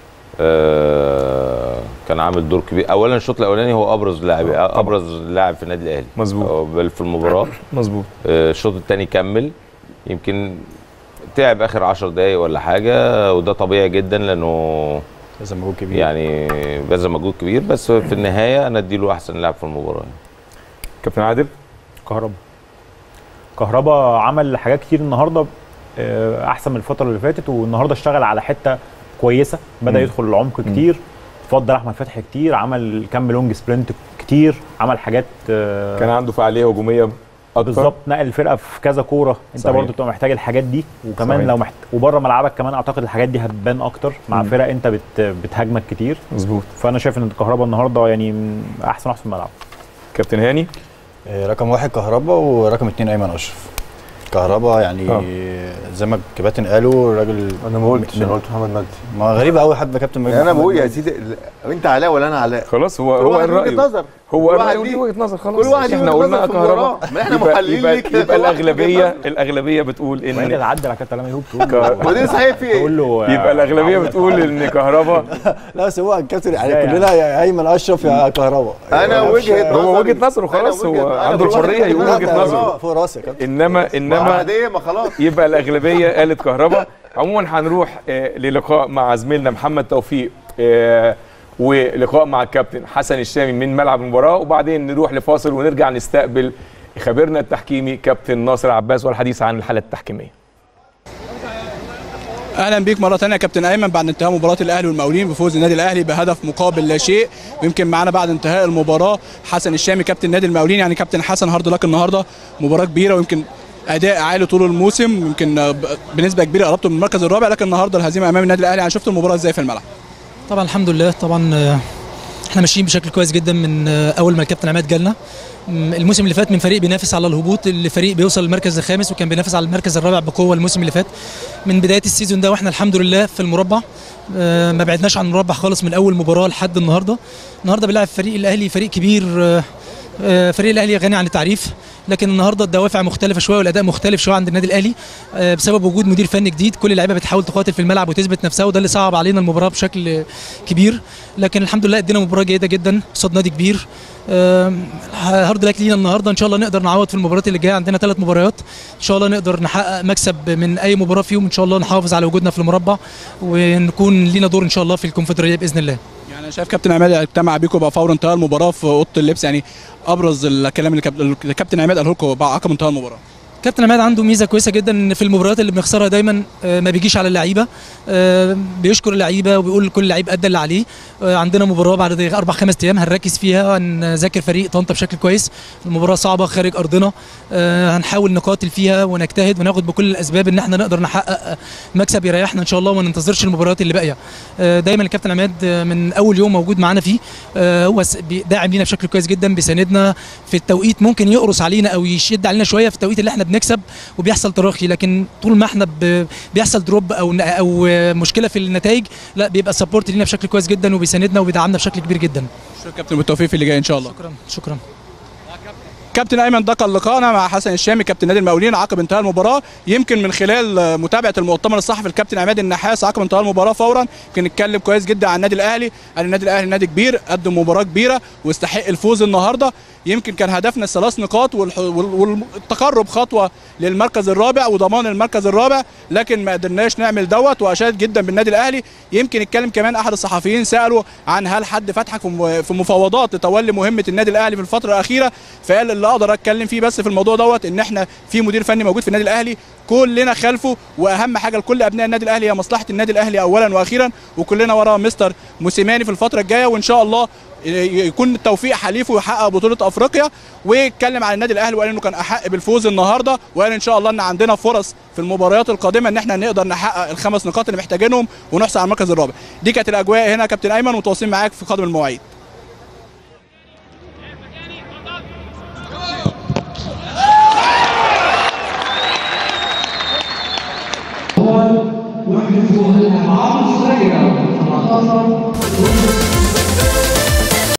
آه كان عامل دور كبير اولا الشوط الاولاني هو ابرز لاعب ابرز لاعب في النادي الاهلي مظبوط بل في المباراه مظبوط آه الشوط الثاني كمل يمكن تعب اخر 10 دقايق ولا حاجه وده طبيعي جدا لانه بذل مجهود كبير يعني بذل مجهود كبير بس في النهايه انا اديله احسن لاعب في المباراه كابتن عادل كهربا كهربا عمل حاجات كتير النهارده آه، احسن من الفتره اللي فاتت والنهارده اشتغل على حته كويسه بدا مم. يدخل العمق كتير فضل احمد فتحي كتير عمل كام لونج سبرنت كتير عمل حاجات آه، كان عنده فعاليه هجوميه اكتر بالظبط نقل الفرقه في كذا كوره انت صحيح. برضو بتبقى محتاج الحاجات دي وكمان صحيح. لو محت... وبره ملعبك كمان اعتقد الحاجات دي هتبان اكتر مع مم. فرق انت بت... بتهاجمك كتير مظبوط فانا شايف ان الكهرباء النهارده يعني من احسن واحد في الملعب كابتن هاني آه، رقم واحد كهربا ورقم اتنين ايمن اشرف كهربا يعني آه. زي ما الكباتن قالوا الراجل انا ما قلتش انا قلت محمد مجدي ما غريبه قوي حد كابتن يعني انا محمد بقول يا مجدي. سيدي ال- انت علاء ولا انا علاء خلاص هو كل هو واحد قال له وجهة رايه نظر. هو كل قال واحد رايه ليه- ودي وجهه نظر خلاص كل واحد ليه احنا وجهة قلنا نظر في المباراة. كهرباء ما احنا يبقى محللين يبقى, ليه كده، يبقى كل واحد له وجهة الاغلبيه نظر. الاغلبيه بتقول وانت ان تعدل على كابتن ايمن تقول ك- له ودي صحيح في ايه؟ تقول له يبقى الاغلبيه بتقول ان كهرباء لا بس هو الكابتن يعني إزاي كلنا يا ايمن اشرف يا كهربا انا وجهه نظري هو وجهه نظره خلاص أنا هو وجهة- أنا عنده بقول الحريه لك يقول لا، وجهه ده نظره فوق راسي يا كابتن انما انما عاديه ما خلاص يبقى الاغلبيه قالت كهربا عموما هنروح آه، للقاء مع زميلنا محمد توفيق آه، ولقاء مع الكابتن حسن الشامي من ملعب المباراه وبعدين نروح لفاصل ونرجع نستقبل خبيرنا التحكيمي كابتن ناصر عباس والحديث عن الحاله التحكيميه اهلا بيك مره ثانيه يا كابتن ايمن بعد انتهاء مباراه الاهلي والمقاولين بفوز النادي الاهلي بهدف مقابل لا شيء ويمكن معانا بعد انتهاء المباراه حسن الشامي كابتن نادي المقاولين يعني كابتن حسن هارد لك النهارده مباراه كبيره ويمكن اداء عالي طول الموسم يمكن آه، ب- بنسبه كبيره قربتوا من المركز الرابع لكن النهارده الهزيمه امام النادي الاهلي يعني شفت المباراه ازاي في الملعب طبعا الحمد لله طبعا آه، احنا ماشيين بشكل كويس جدا من آه، اول ما الكابتن عماد جالنا م، الموسم اللي فات من فريق بينافس على الهبوط لفريق بيوصل المركز الخامس وكان بينافس على المركز الرابع بقوه الموسم اللي فات من بدايه السيزون ده واحنا الحمد لله في المربع آه، ما بعدناش عن المربع خالص من اول مباراه لحد النهارده النهارده بيلعب فريق الاهلي فريق كبير آه، آه، فريق الاهلي غني عن التعريف لكن النهارده الدوافع مختلفه شويه والاداء مختلف شويه عند النادي الاهلي آه، بسبب وجود مدير فني جديد كل اللعيبه بتحاول تقاتل في الملعب وتثبت نفسها وده اللي صعب علينا المباراه بشكل كبير لكن الحمد لله ادينا مباراه جيده جدا قصاد نادي كبير هارد لك لينا النهارده ان شاء الله نقدر نعوض في المباريات اللي جايه عندنا ثلاث مباريات ان شاء الله نقدر نحقق مكسب من اي مباراه فيهم ان شاء الله نحافظ على وجودنا في المربع ونكون لينا دور ان شاء الله في الكونفدراليه باذن الله يعني انا شايف كابتن عماد اجتمع بيكم بقى فور انتهاء المباراه في اوضه اللبس يعني ابرز الكلام اللي كاب- اللي كابتن عماد قاله لكم بعد عقب انتهاء المباراه كابتن عماد عنده ميزه كويسه جدا ان في المباريات اللي بنخسرها دايما آه، ما بيجيش على اللعيبه آه، بيشكر اللعيبه وبيقول كل لعيب ادى اللي عليه آه، عندنا مباراه بعد اربع خمس ايام هنركز فيها هنذاكر فريق طنطا بشكل كويس المباراه صعبه خارج ارضنا آه، هنحاول نقاتل فيها ونجتهد وناخد بكل الاسباب ان احنا نقدر نحقق مكسب يريحنا ان شاء الله وما ننتظرش المباريات اللي باقيه آه، دايما الكابتن عماد آه، من اول يوم موجود معانا فيه آه، هو س- بي- داعم لينا بشكل كويس جدا بيساندنا في التوقيت ممكن يقرص علينا او يشد علينا شويه في التوقيت اللي احنا بنكسب وبيحصل تراخي لكن طول ما احنا ب- بيحصل دروب او او مشكله في النتائج لا بيبقى سبورت لينا بشكل كويس جدا وبيساندنا وبيدعمنا بشكل كبير جدا شكرا كابتن بالتوفيق في اللي جاي ان شاء الله شكرا شكرا كابتن ايمن ده كان لقاءنا مع حسن الشامي كابتن نادي المقاولين عقب انتهاء المباراه يمكن من خلال متابعه المؤتمر الصحفي الكابتن عماد النحاس عقب انتهاء المباراه فورا كان اتكلم كويس جدا عن النادي الاهلي قال النادي الاهلي نادي كبير قدم مباراه كبيره واستحق الفوز النهارده يمكن كان هدفنا الثلاث نقاط والح- وال- والتقرب خطوه للمركز الرابع وضمان المركز الرابع لكن ما قدرناش نعمل دوت واشاد جدا بالنادي الاهلي يمكن اتكلم كمان احد الصحفيين سالوا عن هل حد فتحك في م- في مفاوضات لتولي مهمه النادي الاهلي في الفتره الاخيره فقال اللي اقدر اتكلم فيه بس في الموضوع دوت ان احنا في مدير فني موجود في النادي الاهلي كلنا خلفه واهم حاجه لكل ابناء النادي الاهلي هي مصلحه النادي الاهلي اولا واخيرا وكلنا ورا مستر موسيماني في الفتره الجايه وان شاء الله يكون التوفيق حليفه ويحقق بطوله افريقيا واتكلم عن النادي الاهلي وقال انه كان احق بالفوز النهارده وقال ان شاء الله ان عندنا فرص في المباريات القادمه ان احنا نقدر نحقق الخمس نقاط اللي محتاجينهم ونحصل على المركز الرابع دي كانت الاجواء هنا يا كابتن ايمن وتواصلين معاك في قادم المواعيد